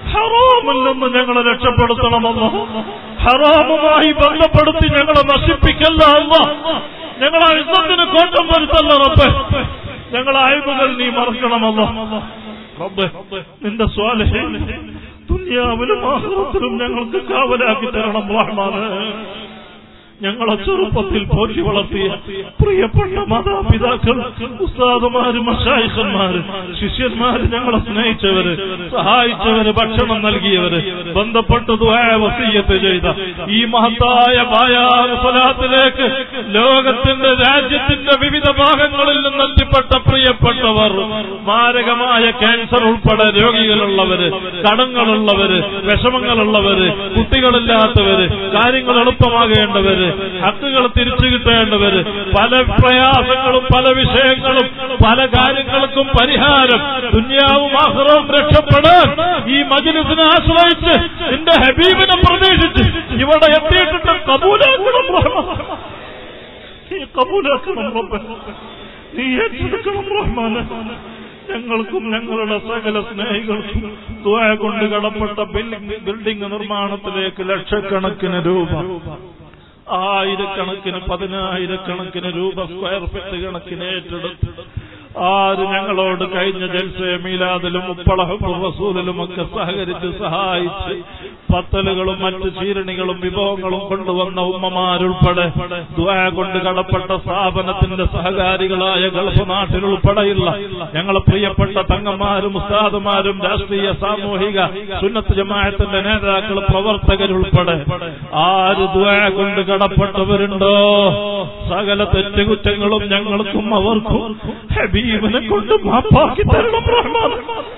ഹറാമിൽ നിന്ന് ഞങ്ങളെ രക്ഷപ്പെടുത്തണമല്ല ഹറാമുമായി ബന്ധപ്പെടുത്തി ഞങ്ങളെ നശിപ്പിക്കല്ല അല്ല ഞങ്ങളെ ഇന്നത്തിന് കോട്ടം വരുത്തല്ല റബ്ബെ ഞങ്ങളെ അയവുകൾ നീ മറക്കണമല്ല റബ്ബെ നിന്റെ സ്വാലഹേ ദുനിയാവിലും ആഹ്റത്തിലും ഞങ്ങൾക്ക് കാവലാക്കി തരണം റഹ്മാന് ഞങ്ങളെ ചെറുപ്പത്തിൽ പോറ്റി വളർത്തിയ പ്രിയപ്പെട്ട മാതാപിതാക്കൾ ഉസ്താദുമാര് മഷായിഖന്മാര് ശിഷ്യന്മാര് ഞങ്ങളെ സ്നേഹിച്ചവര് സഹായിച്ചവര് ഭക്ഷണം നൽകിയവര് ബന്ധപ്പെട്ട് ദുആ വസീയത്ത് ചെയ്ത ഈ മഹത്തായ ബായാനുസലാത്തിലേക്ക് ലോകത്തിന്റെ രാജ്യത്തിന്റെ വിവിധ ഭാഗങ്ങളിൽ നിന്നെത്തിപ്പെട്ട പ്രിയപ്പെട്ടവർ മാരകമായ ക്യാൻസർ ഉൾപ്പെടെ രോഗികളുള്ളവര് കടങ്ങളുള്ളവര് വിഷമങ്ങളുള്ളവര് കുട്ടികളില്ലാത്തവര് കാര്യങ്ങൾ എളുപ്പമാകേണ്ടവര് ഹക്കുകൾ തിരിച്ചു കിട്ടേണ്ടവര് പല പ്രയാസങ്ങളും പല വിഷയങ്ങളും പല കാര്യങ്ങൾക്കും പരിഹാരം ദുന്യാവും ആഹ്റവും രക്ഷപ്പെടാൻ ഈ മജിലിസിനെ ആശ്രയിച്ച് നിന്റെ ഹബീബിനെ പ്രതീക്ഷിച്ച് ഇവിടെ എത്തിയിട്ടുണ്ട് കബൂലാക്കണം റഹ്മാൻ. നീ കബൂലാക്കണം റബ്ബേ. നീ ഏറ്റെടുക്കണം റഹ്മാനെ ഞങ്ങൾക്കും ഞങ്ങളുടെ സകല സ്നേഹികൾക്കും ദുആ കൊണ്ട് കടപ്പെട്ട ബിൽഡിംഗ് ബിൽഡിംഗ് നിർമ്മാണത്തിലേക്ക് ലക്ഷക്കണക്കിന് രൂപ ആയിരക്കണക്കിന് പതിനായിരക്കണക്കിന് രൂപ സ്ക്വയർ ഫീറ്റ് കണക്കിന് ഏറ്റെടുത്ത് ആര് ഞങ്ങളോട് കഴിഞ്ഞ ജൽസെ മീലാദിലും ഉപ്പളഹും റസൂലിലും ഒക്കെ സഹകരിച്ച് സഹായിച്ച് പത്തലുകളും മറ്റ് ചീരണികളും വിഭവങ്ങളും കൊണ്ടുവന്ന ഉമ്മമാരുൾപ്പെടെ ദ്വാ കൊണ്ട് കടപ്പെട്ട സ്ഥാപനത്തിന്റെ സഹകാരികളായ ഗൾഫ് നാട്ടിലുൾപ്പെടെയുള്ള ഞങ്ങളെ പ്രിയപ്പെട്ട തങ്ങന്മാരും ഉസ്താദുമാരും രാഷ്ട്രീയ സാമൂഹിക സുന്നത്ത് ജമാഅത്തിന്റെ നേതാക്കൾ പ്രവർത്തകരുൾപ്പെടെ ആര് ദ്വാ കൊണ്ട് കടപ്പെട്ടവരുണ്ടോ സകല തെറ്റുകുറ്റങ്ങളും ഞങ്ങൾക്കും അവർക്കും ഹബീബിനെ കൊണ്ട് മാപ്പാക്കി തരണം റഹ്മാൻ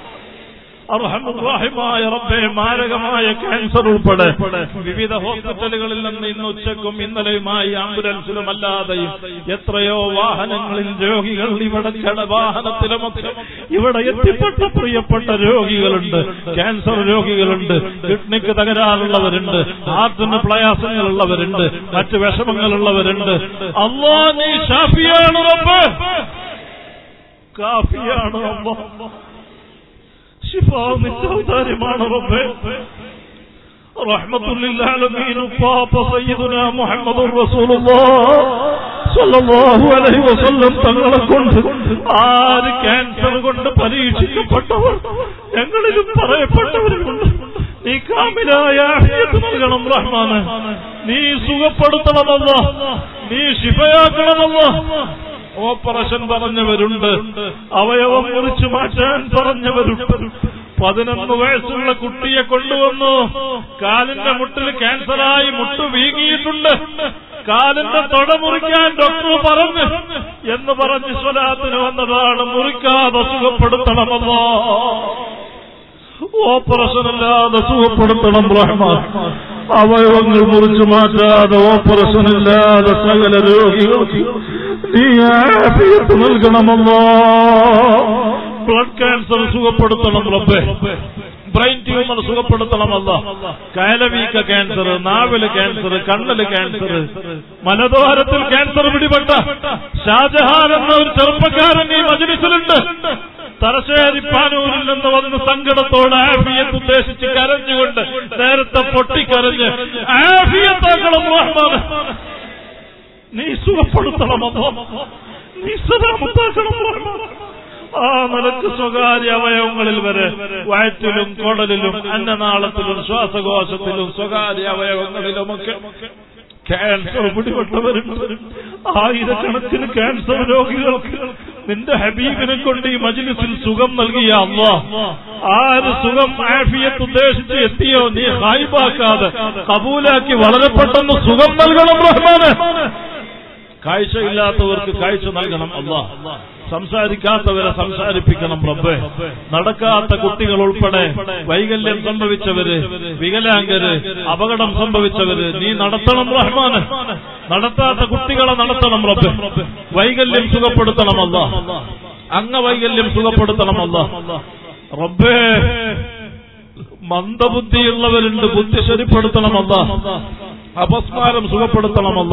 അർഹമുറാഹിമായ റബ്ബെ മാരകമായ ക്യാൻസർ ഉൾപ്പെടെ വിവിധ ഹോസ്പിറ്റലുകളിൽ നിന്ന് ഇന്ന് ഉച്ചക്കും ഇന്നലെയുമായി ആംബുലൻസിലും അല്ലാതെയും എത്രയോ വാഹനങ്ങളിൽ രോഗികൾ ഇവിടെ കട വാഹനത്തിലുമൊക്കെ ഇവിടെ എത്തിപ്പെട്ട പ്രിയപ്പെട്ട രോഗികളുണ്ട് ക്യാൻസർ രോഗികളുണ്ട് കിഡ്നിക്ക് തകരാറുള്ളവരുണ്ട് ഹാർട്ടിന് പ്രയാസങ്ങളുള്ളവരുണ്ട് മറ്റ് വിഷമങ്ങളുള്ളവരുണ്ട് അള്ളാ നീ ഷാഫിയാണ് റബ്ബ് കാഫിയാണ് അള്ളാ ശിഫാ നിന്റെ ഔദാര്യമാണ് റബ്ബേ റഹ്മത്തുല്ലാലമീൻ ഉപ്പാപ്പ സയ്യിദുനാ മുഹമ്മദുർ റസൂലുള്ളാഹ് സല്ലല്ലാഹു അലൈഹി വസല്ലം തങ്ങളെ കൊണ്ട് ആര് ക്യാൻസർ കൊണ്ട് പരീക്ഷിക്കപ്പെട്ടവർ ഞങ്ങളിലും പറയപ്പെട്ടവരുമുണ്ട് നീ കാമിലായ ആഫിയത്ത് നൽകണം റഹ്മാന് നീ സുഖപ്പെടുത്തണമല്ല നീ ശിഫയാക്കണമല്ല ഓപ്പറേഷൻ പറഞ്ഞവരുണ്ട് അവയവം മുറിച്ചു മാറ്റാൻ പറഞ്ഞവരുണ്ട് പതിനൊന്ന് വയസ്സുള്ള കുട്ടിയെ കൊണ്ടുവന്നു കാലിന്റെ മുട്ടിൽ ക്യാൻസറായി മുട്ട് വീങ്ങിയിട്ടുണ്ട് കാലിന്റെ തൊട മുറിക്കാൻ ഡോക്ടർ പറഞ്ഞു എന്ന് പറഞ്ഞ് സ്വലാത്തിന് വന്നതാണ് മുറിക്കാതെ സുഖപ്പെടുത്തണമല്ലോ ഓപ്പറേഷൻ അല്ലാതെ സുഖപ്പെടുത്തണം റഹ്മാൻ അവയവങ്ങൾ മുറിച്ചു മാറ്റാതെ ഓപ്പറേഷൻ ഇല്ലാതെ സകല രോഗികൾക്ക് നീ ആഫിയത്ത് നൽകണമല്ലോ ബ്ലഡ് ക്യാൻസർ സുഖപ്പെടുത്തണം റബ്ബേ ബ്രെയിൻ ട്യൂമർ സുഖപ്പെടുത്തണമല്ല കയലവീക്ക ക്യാൻസർ നാവില് ക്യാൻസർ കണ്ണില് ക്യാൻസർ മലദ്വാരത്തിൽ ക്യാൻസർ പിടിപെട്ട ഷാജഹാൻ എന്ന ഒരു ചെറുപ്പക്കാരൻ ഈ മജലിസിലുണ്ട് തലശ്ശേരി പാനൂരിൽ നിന്ന് വന്ന് സങ്കടത്തോടെ ആഫിയത്ത് ഉദ്ദേശിച്ച് കരഞ്ഞുകൊണ്ട് നേരത്തെ പൊട്ടിക്കരഞ്ഞ് ആഫിയത്താക്കണം റഹ്മാൻ നീ സുഖപ്പെടുത്തണമോ നീ സദാമത്താക്കണം റഹ്മാൻ ആ നിലക്ക് സ്വകാര്യ അവയവങ്ങളിൽ വരെ വയറ്റിലും കുടലിലും അന്നനാളത്തിലും ശ്വാസകോശത്തിലും സ്വകാര്യ അവയവങ്ങളിലുമൊക്കെ ക്യാൻസർ പിടിപെട്ടവരുണ്ട് ആയിരക്കണക്കിന് ക്യാൻസർ രോഗികൾക്ക് നിന്റെ ഹബീബിനെ കൊണ്ട് ഈ മജിലിസിൽ സുഖം നൽകിയ അല്ല ആര് സുഖം ആഫിയത്ത് ഉദ്ദേശിച്ച് എത്തിയോ നീ ഹായിബാക്കാതെ കബൂലാക്കി വളരെ പെട്ടെന്ന് സുഖം നൽകണം റഹ്മാന് കാഴ്ചയില്ലാത്തവർക്ക് കാഴ്ച നൽകണം അല്ലാ സംസാരിക്കാത്തവരെ സംസാരിപ്പിക്കണം റബ്ബേ നടക്കാത്ത കുട്ടികൾ ഉൾപ്പെടെ വൈകല്യം സംഭവിച്ചവര് വികലാംഗര് അപകടം സംഭവിച്ചവര് നീ നടത്തണം റഹ്മാന് നടത്താത്ത കുട്ടികളെ നടത്തണം റബ്ബേ വൈകല്യം സുഖപ്പെടുത്തണമല്ല അംഗവൈകല്യം സുഖപ്പെടുത്തണമല്ല റബ്ബേ മന്ദബുദ്ധിയുള്ളവരുണ്ട് ബുദ്ധി ശരിപ്പെടുത്തണമല്ല അപസ്മാരം സുഖപ്പെടുത്തണമല്ല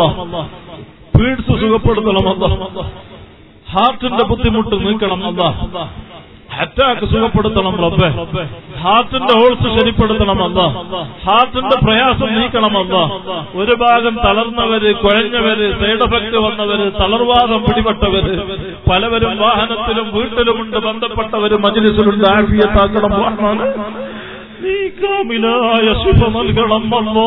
പീഡ്സ് സുഖപ്പെടുത്തണമല്ല ഹാർട്ടിന്റെ ബുദ്ധിമുട്ട് നീക്കണം അല്ല അറ്റാക്ക് സുഖപ്പെടുത്തണം റബ്ബെ ഹാർട്ടിന്റെ ഹോൾസ് ശരിപ്പെടുത്തണം അല്ല ഹാർട്ടിന്റെ പ്രയാസം നീക്കണം അല്ല ഒരു ഭാഗം തളർന്നവര് കുഴഞ്ഞവര് സൈഡ് എഫക്ട് വന്നവര് തളർവാദം പിടിപെട്ടവര് പലവരും വാഹനത്തിലും വീട്ടിലുമുണ്ട് ബന്ധപ്പെട്ടവര് മജിലിസിലുണ്ട് ആഫിയത്താക്കണം റഹ്മാനെ. നീ കാമിലായ ശുഭ നൽകണം അല്ലോ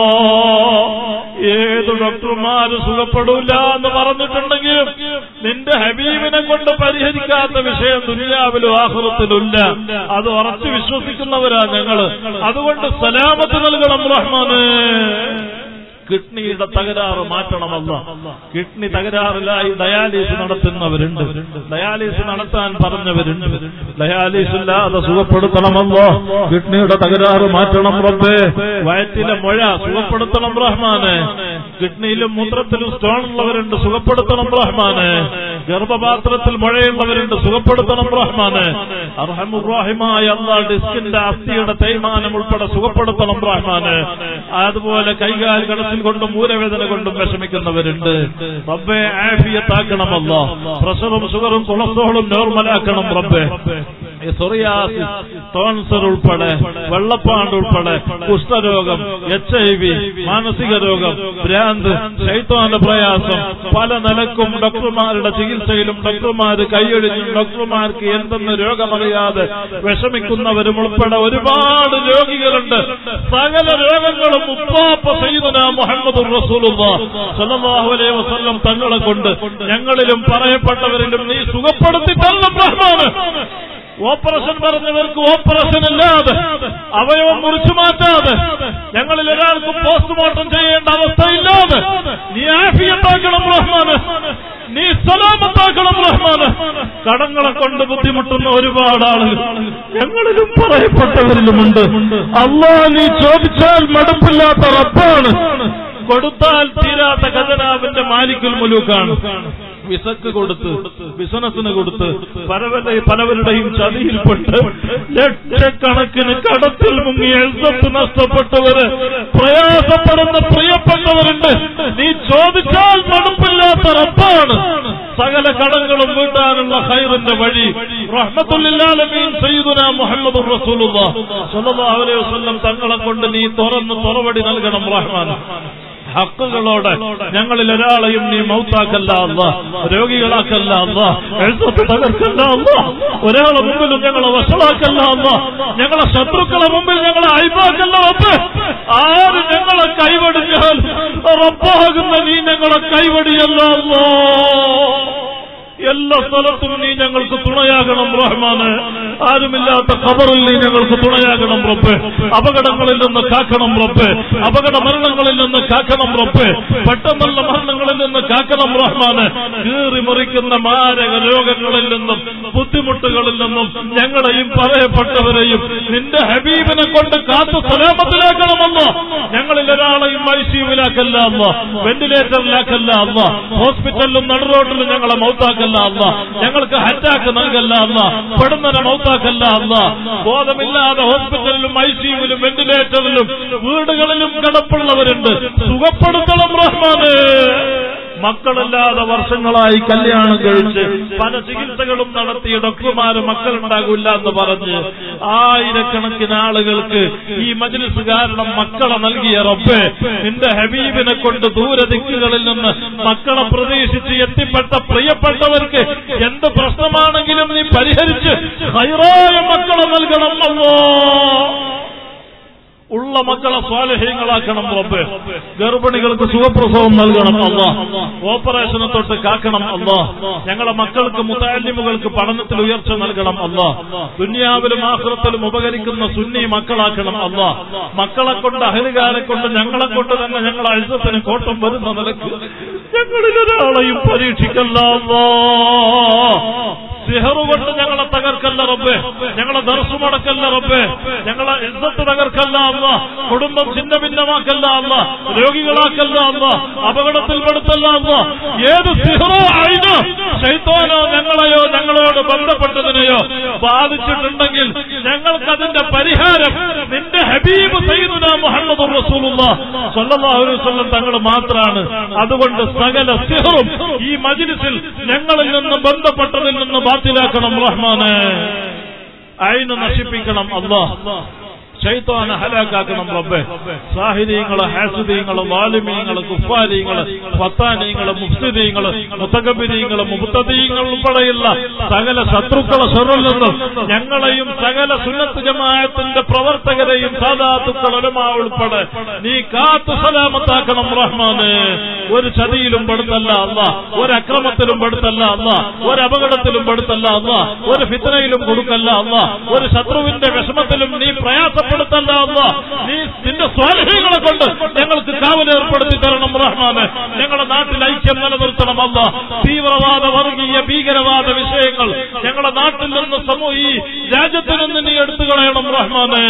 ഏത് ഡോക്ടർമാര് സുഖപ്പെടൂല എന്ന് പറഞ്ഞിട്ടുണ്ടെങ്കിലും നിന്റെ ഹബീബിനെ കൊണ്ട് പരിഹരിക്കാത്ത വിഷയം ദുനിയാവിലും ആഹൃത്തിലുമില്ല അത് ഉറച്ചു വിശ്വസിക്കുന്നവരാ ഞങ്ങള് അതുകൊണ്ട് സലാമത്ത് നൽകണം റഹ്മാന് കിഡ്നിയുടെ തകരാറ് മാറ്റണമല്ല കിഡ്നി തകരാറിലായി ഡയാലിസിസ് നടത്തുന്നവരുണ്ട് ഡയാലിസിസ് നടത്താൻ പറഞ്ഞവരുണ്ട് ഡയാലിസിസ് ഇല്ലാതെ സുഖപ്പെടുത്തണമല്ലോ കിഡ്നിയുടെ തകരാറ് മാറ്റണം റബ്ബേ വയറ്റിലെ മുഴ സുഖപ്പെടുത്തണം റഹ്മാന് കിഡ്നിയിലും മൂത്രത്തിലും സ്റ്റോൺ ഉള്ളവരുണ്ട് സുഖപ്പെടുത്തണം റഹ്മാന് ഗർഭപാത്രത്തിൽ മുഴയുള്ളവരുണ്ട് സുഖപ്പെടുത്തണം റഹ്മാന് അർഹമുറാഹിമായ അള്ളാ ഡിസ്കിന്റെ അസ്ഥിയുടെ തേയ്മാനം ഉൾപ്പെടെ സുഖപ്പെടുത്തണം റഹ്മാന് അതുപോലെ കൈകാൽ കടത്തിൽ കൊണ്ടും മൂലവേദന കൊണ്ടും വിഷമിക്കുന്നവരുണ്ട് റബ്ബെ ആഫിയത്താക്കണമല്ല പ്രഷറും ഷുഗറും കൊളസ്ട്രോളും നോർമലാക്കണം റബ്ബെ ഈ സൊറിയാസിസ് ടോൺസർ ഉൾപ്പെടെ വെള്ളപ്പാണ്ട് ഉൾപ്പെടെ കുഷ്ഠരോഗം എച്ച് ഐ വി മാനസിക രോഗം ഭ്രാന്ത് ശൈത്വാന്റെ പ്രയാസം പല നിലക്കും ഡോക്ടർമാരുടെ ചികിത്സയിലും ഡോക്ടർമാർ കൈയൊഴിഞ്ഞും ഡോക്ടർമാർക്ക് എന്തെന്ന് രോഗമറിയാതെ വിഷമിക്കുന്നവരും ഉൾപ്പെടെ ഒരുപാട് രോഗികളുണ്ട് സകല രോഗങ്ങളും ഉപ്പാപ്പ സയ്യിദുന മുഹമ്മദ് സല്ലല്ലാഹു അലൈഹി വസല്ലം തങ്ങളെ കൊണ്ട് ഞങ്ങളിലും പറയപ്പെട്ടവരിലും നീ സുഖപ്പെടുത്തി തരണം റഹ്മാന് ഓപ്പറേഷൻ പറഞ്ഞവർക്ക് ഓപ്പറേഷൻ ഇല്ലാതെ അവയവം മുറിച്ചു മാറ്റാതെ ഞങ്ങളിൽ ഒരാൾക്ക് പോസ്റ്റ്മോർട്ടം ചെയ്യേണ്ട അവസ്ഥയില്ലാതെ നീ ആഫിയത്താക്കണം റഹ്മാന് നീ സലാമത്താക്കണം റഹ്മാന് കടങ്ങളെ കൊണ്ട് ബുദ്ധിമുട്ടുന്ന ഒരുപാട് ആളുകൾ ഞങ്ങളിലും പറയപ്പെട്ടവരിലുമുണ്ട് അള്ളാ നീ ചോദിച്ചാൽ മടുപ്പില്ലാത്ത റബ്ബാണ് കൊടുത്താൽ തീരാത്ത ഖജനാവിന്റെ മാലിക്കുൽ മുലൂക്കാണ് വിസക്ക് കൊടുത്ത് ബിസിനസിന് കൊടുത്ത് പലവരുടെ പലവരുടെയും ചതിയിൽപ്പെട്ട് ലക്ഷക്കണക്കിന് കടത്തിൽ മുങ്ങി എഴുത്ത് നഷ്ടപ്പെട്ടവര് പ്രയാസപ്പെടുന്ന പ്രിയപ്പെട്ടവരുണ്ട് നീ ചോദിച്ചാൽ മടുപ്പില്ലാത്ത റബ്ബാണ് സകല കടങ്ങളും വീട്ടാനുള്ള ഹൈറിന്റെ വഴി റഹ്മത്തുല്ലാലമീൻ സയ്യിദുന മുഹമ്മദ് റസൂലുള്ളാഹ് സ്വല്ലല്ലാഹു അലൈഹി വസല്ലം തങ്ങളെ കൊണ്ട് നീ തുറന്ന് തുറവടി നൽകണം റഹ്മാൻ ഹക്കുകളോടെ ഞങ്ങളിൽ ഒരാളെയും നീ മൗത്താക്കല്ല അല്ല രോഗികളാക്കല്ല അല്ല എഴുത്തത്ത് തകർക്കല്ല അല്ല ഒരാളെ മുമ്പിലും ഞങ്ങളെ വഷളാക്കല്ല അല്ല ഞങ്ങളെ ശത്രുക്കളെ മുമ്പിൽ ഞങ്ങളെ അയപ്പാക്കല്ല റബ്ബ് ആര് ഞങ്ങളെ കൈവടിഞ്ഞാൽ റബ്ബാകുന്ന നീ ഞങ്ങളെ കൈവടിയല്ല അല്ലോ എല്ലാ സ്ഥലത്തും നീ ഞങ്ങൾക്ക് തുണയാകണം റഹ്മാന് ആരുമില്ലാത്ത ഖബറിൽ നീ ഞങ്ങൾക്ക് തുണയാകണം റബ്ബ് അപകടങ്ങളിൽ നിന്ന് കാക്കണം റബ്ബ് അപകട മരണങ്ങളിൽ നിന്ന് കാക്കണം റബ്ബ് പെട്ടെന്നുള്ള മരണങ്ങളിൽ നിന്ന് കാക്കണം റഹ്മാന് കീറി മുറിക്കുന്ന മാരക രോഗങ്ങളിൽ നിന്നും ബുദ്ധിമുട്ടുകളിൽ നിന്നും ഞങ്ങളെയും പറയപ്പെട്ടവരെയും നിന്റെ ഹബീബിനെ കൊണ്ട് കാത്തു സലാമത്തിലാക്കണമെന്നോ ഞങ്ങളിൽ ഒരാളെയും ഐ സിയുവിലാക്കല്ല അമ്മ വെന്റിലേറ്ററിലാക്കല്ല അമ്മ ഹോസ്പിറ്റലിലും നടുറോട്ടിലും ഞങ്ങളെ മൗത്താക്കല്ല അല്ല ഞങ്ങൾക്ക് അറ്റാക്ക് നൽകല്ല അല്ല പെടുന്നനെ മൗത്താക്കല്ല അല്ല ബോധമില്ലാതെ ഹോസ്പിറ്റലിലും ഐ സിയുവിലും വെന്റിലേറ്ററിലും വീടുകളിലും കിടപ്പുള്ളവരുണ്ട് സുഖപ്പെടുത്തണം റഹ്മാന് മക്കളില്ലാതെ വർഷങ്ങളായി കല്യാണം കഴിച്ച് പല ചികിത്സകളും നടത്തിയ ഡോക്ടർമാര് മക്കളുണ്ടാകില്ല എന്ന് പറഞ്ഞ് ആയിരക്കണക്കിന് ആളുകൾക്ക് ഈ മജ്ലിസ് കാരണം മക്കളെ നൽകിയ റബ്ബേ നിന്റെ ഹബീബിനെ കൊണ്ട് ദൂരദിക്കുകളിൽ നിന്ന് മക്കളെ പ്രതീക്ഷിച്ച് എത്തിപ്പെട്ട പ്രിയപ്പെട്ടവർക്ക് എന്ത് പ്രശ്നമാണെങ്കിലും നീ പരിഹരിച്ച് ഹൈറായ മക്കളെ നൽകണം അല്ലോ ഉള്ള മക്കളെ സ്വാലഹ്യങ്ങളാക്കണം റബ്ബ് ഗർഭിണികൾക്ക് സുഖപ്രസവം നൽകണം അല്ല ഓപ്പറേഷനെ തൊട്ട് കാക്കണം അല്ല ഞങ്ങളെ മക്കൾക്ക് മുത്താലിമുകൾക്ക് പഠനത്തിൽ ഉയർച്ച നൽകണം അല്ല ദുന്യാവിലും ആഹ്റത്തിലും ഉപകരിക്കുന്ന സുന്നി മക്കളാക്കണം അല്ല മക്കളെ കൊണ്ട് അഹലുകാരെ കൊണ്ട് ഞങ്ങളെ കൊണ്ട് തന്നെ ഞങ്ങളെ അഴുത്തത്തിന് കോട്ടം വരുന്ന നിലക്ക് ഞങ്ങളിലൊരാളെയും പരീക്ഷിക്കല്ല അല്ലാ സിഹറു കൊണ്ട് ഞങ്ങളെ തകർക്കല്ല റബ്ബേ ഞങ്ങളെ ദർശമടക്കല്ല റബ്ബേ ഞങ്ങളെ ഇന്നത്ത് തകർക്കല്ല അല്ല കുടുംബം ഛിന്ന ഭിന്നമാക്കല്ല അല്ല രോഗികളാക്കല്ല അല്ല അപകടത്തിൽപ്പെടുത്തല്ല അല്ല ഏത് സിഹറോ ആയിനോ ശൈത്തോനോ ഞങ്ങളെയോ ഞങ്ങളോട് ബന്ധപ്പെട്ടതിനെയോ ബാധിച്ചിട്ടുണ്ടെങ്കിൽ ഞങ്ങൾക്കതിന്റെ പരിഹാരം നിന്റെ ഹബീബ് സയ്യിദുന മുഹമ്മദ് റസൂലുള്ള സല്ലല്ലാഹു അലൈഹി വസല്ലം തങ്ങൾ മാത്രമാണ് അതുകൊണ്ട് സകല സിഹറും ഈ മജ്ലിസിൽ ഞങ്ങളിൽ നിന്ന് ബന്ധപ്പെട്ടതിൽ നിന്ന് ബാത്തിലാക്കണം റഹ്മാനെ അയിന് നശിപ്പിക്കണം അള്ളാഹ് ശൈത്താനെ ഹലാക്കാക്കണം റബ്ബെ സാഹിര്യങ്ങള് ഹാസുദീങ്ങള് വാലിമീങ്ങള് കുഫാരീങ്ങള് ഫത്താനീങ്ങള് മുഫ്സിദീങ്ങള് മുത്തകബിരീങ്ങള് മുബത്തദീങ്ങൾ ഉൾപ്പെടെയുള്ള സകല ശത്രുക്കളെ സ്വറിൽ നിന്നും ഞങ്ങളെയും സകല സുന്നത്ത് ജമാഅത്തിന്റെ പ്രവർത്തകരെയും സാധാത്തുക്കൾ ഒലമാ ഉൾപ്പെടെ നീ കാത്തു സലാമത്താക്കണം റഹ്മാന് ഒരു ചതിയിലും പെടുത്തല്ല അല്ല ഒരു അക്രമത്തിലും പെടുത്തല്ല അല്ല ഒരു അപകടത്തിലും പെടുത്തല്ല അല്ല ഒരു ഫിത്തനയിലും കൊടുക്കല്ല അല്ല ഒരു ശത്രുവിന്റെ വിഷമത്തിലും നീ പ്രയാസപ്പെടുത്തല്ല അല്ല നീ നിന്റെ സ്വാധീനങ്ങളെ കൊണ്ട് ഞങ്ങൾക്ക് കാവലേർപ്പെടുത്തി തരണം റഹ്മാന് ഞങ്ങളുടെ നാട്ടിൽ ഐക്യം നിലനിർത്തണം അല്ല തീവ്രവാദ വർഗീയ ഭീകരവാദ വിഷയങ്ങൾ ഞങ്ങളുടെ നാട്ടിൽ നിന്ന് സമൂഹ ഈ രാജ്യത്തിൽ നിന്ന് നീ എടുത്തു കളയണം റഹ്മാന്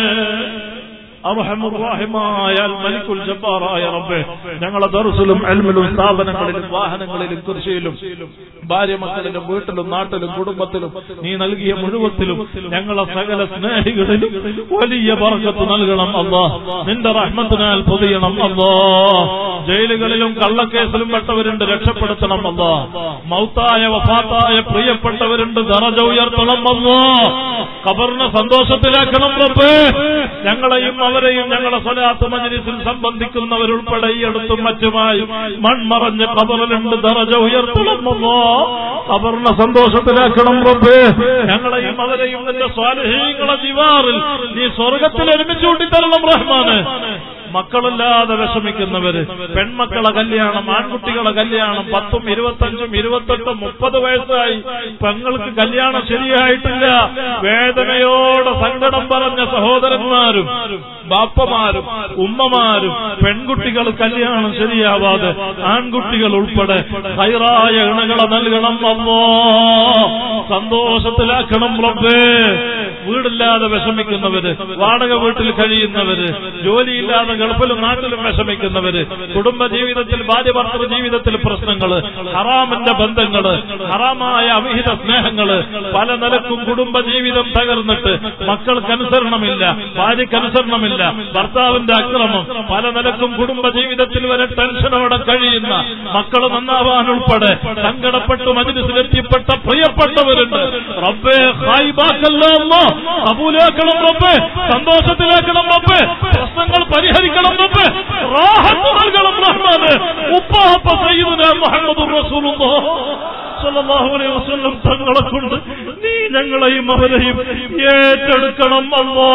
അർഹമുറാഹിമായ അൽ മലിക്കുൽ ജബ്ബാറായ റബ്ബേ ഞങ്ങളെ ദർസിലും അൽമിലും സ്ഥാപനങ്ങളിലും വാഹനങ്ങളിലും കൃഷിയിലും ഭാര്യ മക്കളിലും വീട്ടിലും നാട്ടിലും കുടുംബത്തിലും നീ നൽകിയ മുഴുവത്തിലും ഞങ്ങളെ സകല സ്നേഹികളിലും വലിയ ബർക്കത്ത് നൽകണം അല്ലാ നിന്റെ റഹ്മത്തിനാൽ പൊതിയണം അല്ലാ ജയിലുകളിലും കള്ളക്കേസിലും പെട്ടവരുണ്ട് രക്ഷപ്പെടുത്തണം അല്ലാ മൗത്തായ വഫാത്തായ പ്രിയപ്പെട്ടവരുണ്ട് ദറജ ഉയർത്തണം അല്ലാ ഖബറിനെ സന്തോഷത്തിലാക്കണം റബ്ബേ ഞങ്ങളെയും അവരെയും ഞങ്ങളെ സ്വലാത്ത് മജ്ലിസിൽ സംബന്ധിക്കുന്നവരുൾപ്പെടെ ഈ അടുത്തും മറ്റുമായി മൺമറഞ്ഞ് ഖബറിലുണ്ട് ദറജ ഉയർത്തണം അല്ലാ ഖബറിനെ സന്തോഷത്തിലാക്കണം റബ്ബേ ഞങ്ങളെയും അവരെയും നിന്റെ സ്വാലഹീങ്ങളെ ദിവാറിൽ നീ സ്വർഗത്തിൽ ഒരുമിച്ച് കൂട്ടിത്തരണം റഹ്മാന് മക്കളില്ലാതെ വിഷമിക്കുന്നവര് പെൺമക്കളെ കല്യാണം ആൺകുട്ടികളെ കല്യാണം പത്തും ഇരുപത്തഞ്ചും ഇരുപത്തെട്ടും മുപ്പത് വയസ്സായി പെങ്ങൾക്ക് കല്യാണം ശരിയായിട്ടില്ല വേദനയോടെ സങ്കടം പറഞ്ഞ സഹോദരന്മാരും ബാപ്പമാരും ഉമ്മമാരും പെൺകുട്ടികൾ കല്യാണം ശരിയാവാതെ ആൺകുട്ടികൾ ഉൾപ്പെടെ ഹൈറായ ഇണകളെ നൽകണം അമ്മോ സന്തോഷത്തിലാക്കണം റബ്ബേ വീടില്ലാതെ വിഷമിക്കുന്നവര് വാടക വീട്ടിൽ കഴിയുന്നവര് ജോലിയില്ലാതെ ഗൾഫിലും നാട്ടിലും വിഷമിക്കുന്നവര് കുടുംബ ജീവിതത്തിൽ ഭാര്യ ഭർത്തൃ ജീവിതത്തിൽ പ്രശ്നങ്ങള് ഹറാമിന്റെ ബന്ധങ്ങള് ഹറാമായ അവിഹിത സ്നേഹങ്ങള് പല നിലക്കും കുടുംബ ജീവിതം തകർന്നിട്ട് മക്കൾക്ക് അനുസരണമില്ല ഭാര്യയ്ക്ക് അനുസരണമില്ല ഭർത്താവിന്റെ അക്രമം പല നിലക്കും കുടുംബ ജീവിതത്തിൽ വരെ ടെൻഷനോടെ കഴിയുന്ന മക്കൾ നന്നാവാൻ ഉൾപ്പെടെ സങ്കടപ്പെട്ടു മജിലിസിലെത്തിപ്പെട്ട പ്രിയപ്പെട്ടവരുണ്ട് റബ്ബേ ഹായിബാക്കല്ലോ അമ്മ കബൂലാക്കണം റബ്ബേ സന്തോഷത്തിലാക്കണം റബ്ബേ പ്രശ്നങ്ങൾ പരിഹരിക്കണം റബ്ബേ റാഹത്ത് നൽകണം റഹ്മാന് ഉപ്പാപ്പ സയ്യിദുന മുഹമ്മദ് റസൂലുള്ളാഹ് സല്ലല്ലാഹു അലൈഹി വസല്ലം തങ്ങളെ കൊണ്ട് നീ ഞങ്ങളെയും അവരെയും ഏറ്റെടുക്കണം അല്ലാ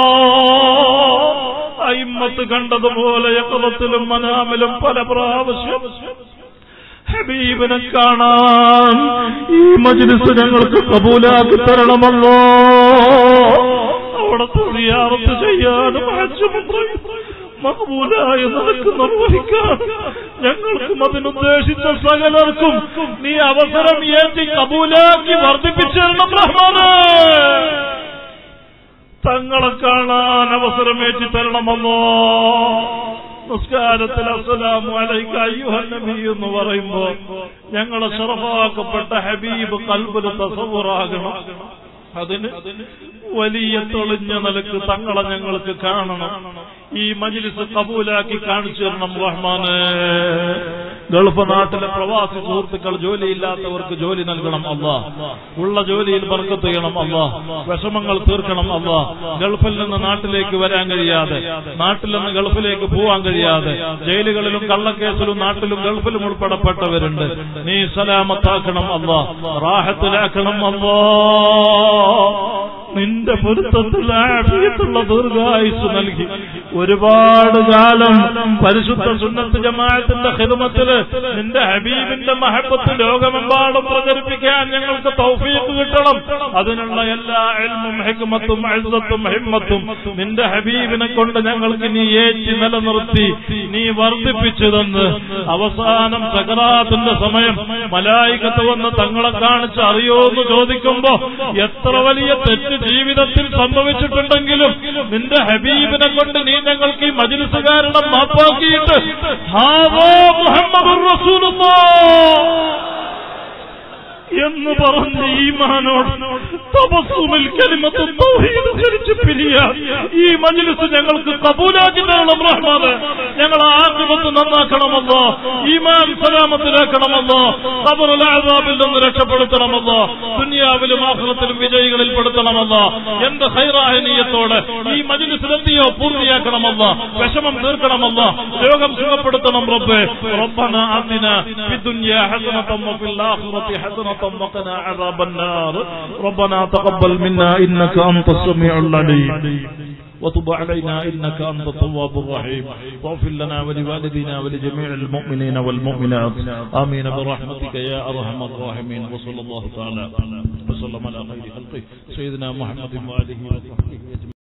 അയിമ്മത്ത് കണ്ടതുപോലെ യക്കളത്തിലും മനാമിലും പല പ്രാവശ്യം ഹബീബിനെ കാണാൻ ഈ മജ്ലിസ് ഞങ്ങൾക്ക് കബൂലാക്കി തരണമല്ലോ അവിടെ തുണിയാറത്ത് ചെയ്യാനും ഹജ്ജും ഉംറയും മഹബൂലായ നിനക്ക് നിർവഹിക്കാൻ ഞങ്ങൾക്കും അതിനുദ്ദേശിച്ച സകലർക്കും നീ അവസരം ഏറ്റി കബൂലാക്കി വർദ്ധിപ്പിച്ചു തരണം റഹ്മാനെ തങ്ങളെ കാണാൻ അവസരമേറ്റി തരണമെന്നോ നിസ്കാരത്തിൽ അസ്സലാമു അലൈക അയ്യുഹൻ നബി എന്ന് പറയുമ്പോ ഞങ്ങളെ ഷറഫാക്കപ്പെട്ട ഹബീബ് കൽബിൽ തസവുറാകണം അതിന് വലിയ തെളിഞ്ഞ നിലക്ക് തങ്ങളെ ഞങ്ങൾക്ക് കാണണം ഈ മജിലിസ് കബൂലാക്കി കാണിച്ചു തരണം റഹ്മാന് ഗൾഫ് നാട്ടിലെ പ്രവാസി സുഹൃത്തുക്കൾ ജോലിയില്ലാത്തവർക്ക് ജോലി നൽകണം അല്ലാ ഉള്ള ജോലിയിൽ ബർക്കത്ത് ചെയ്യണം അല്ലാ വിഷമങ്ങൾ തീർക്കണം അല്ലാ ഗൾഫിൽ നിന്ന് നാട്ടിലേക്ക് വരാൻ കഴിയാതെ നാട്ടിൽ നിന്ന് ഗൾഫിലേക്ക് പോവാൻ കഴിയാതെ ജയിലുകളിലും കള്ളക്കേസിലും നാട്ടിലും ഗൾഫിലും ഉൾപ്പെടപ്പെട്ടവരുണ്ട് നീ സലാമത്താക്കണം അല്ലാ റാഹത്തിലാക്കണം അല്ലാ നിന്റെ പൊരുത്തത്തിൽ ആഫിയത്തുള്ള ദീർഘായുസ് നൽകി ഒരുപാട് കാലം പരിശുദ്ധ സുന്നത്ത് ജമാഅത്തിന്റെ ഹിദമത്തില് നിന്റെ ഹബീബിന്റെ മഹബത്ത് ലോകമെമ്പാടും പ്രചരിപ്പിക്കാൻ ഞങ്ങൾക്ക് തൗഫീഖ് കിട്ടണം അതിനുള്ള എല്ലാ എൽമും ഹിക്മത്തും അഴുതത്തും ഹിമ്മത്തും നിന്റെ ഹബീബിനെ കൊണ്ട് ഞങ്ങൾക്ക് നീ ഏറ്റി നിലനിർത്തി നീ വർദ്ധിപ്പിച്ചു തന്ന് അവസാനം സകറാത്തിന്റെ സമയം മലായികത്ത് വന്ന് തങ്ങളെ കാണിച്ച് അറിയോന്ന് ചോദിക്കുമ്പോ എത്ര വലിയ തെറ്റ് ജീവിതത്തിൽ സംഭവിച്ചിട്ടുണ്ടെങ്കിലും നിന്റെ ഹബീബിനെ കൊണ്ട് നീ ഞങ്ങൾക്ക് ഈ മജിലിസ് കാരണം മാപ്പാക്കിയിട്ട് ഹാവോ മുഹമ്മദ് എന്ന് പറഞ്ഞ് ഈമാനോട് തപസ്സുമിൽ കലിമത്ത് തൗഹീദ് ധരിച്ച് പിരിയാൻ ഈ മജ്ലിസ് ഞങ്ങൾക്ക് കബൂലാക്കി തരണം റഹ്മാനെ ഞങ്ങളെ ആക്രിമത്ത് നന്നാക്കണമല്ലോ ഈമാൻ സലാമത്തിലാക്കണമല്ലോ ഖബറുൽ അസാബിൽ നിന്ന് രക്ഷപ്പെടുത്തണമല്ലോ ദുനിയാവിലും ആഖിറത്തിലും വിജയികളിൽ പെടുത്തണമല്ലോ എന്റെ ഹൈറായ നീയത്തോടെ ഈ മജ്ലിസിലെത്തിയോ പൂർത്തിയാക്കണമല്ലോ വിഷമം തീർക്കണമല്ലോ രോഗം സുഖപ്പെടുത്തണം റബ്ബേ റബ്ബന ആതിന ഫിദ്ദുനിയ ഹസനതൻ വഫിൽ ആഖിറതി ഹസനതൻ വഖിന അദാബൻ നാർ ربنا تقبل منا انك انت السميع العليم وتب علينا إنك أنت التواب الرحيم واغفر لنا ولوالدينا ولجميع المؤمنين والمؤمنات آمين برحمتك يا أرحم الراحمين وصلى الله تعالى وسلم على خير خلقه سيدنا محمد وآله وصحبه أجمعين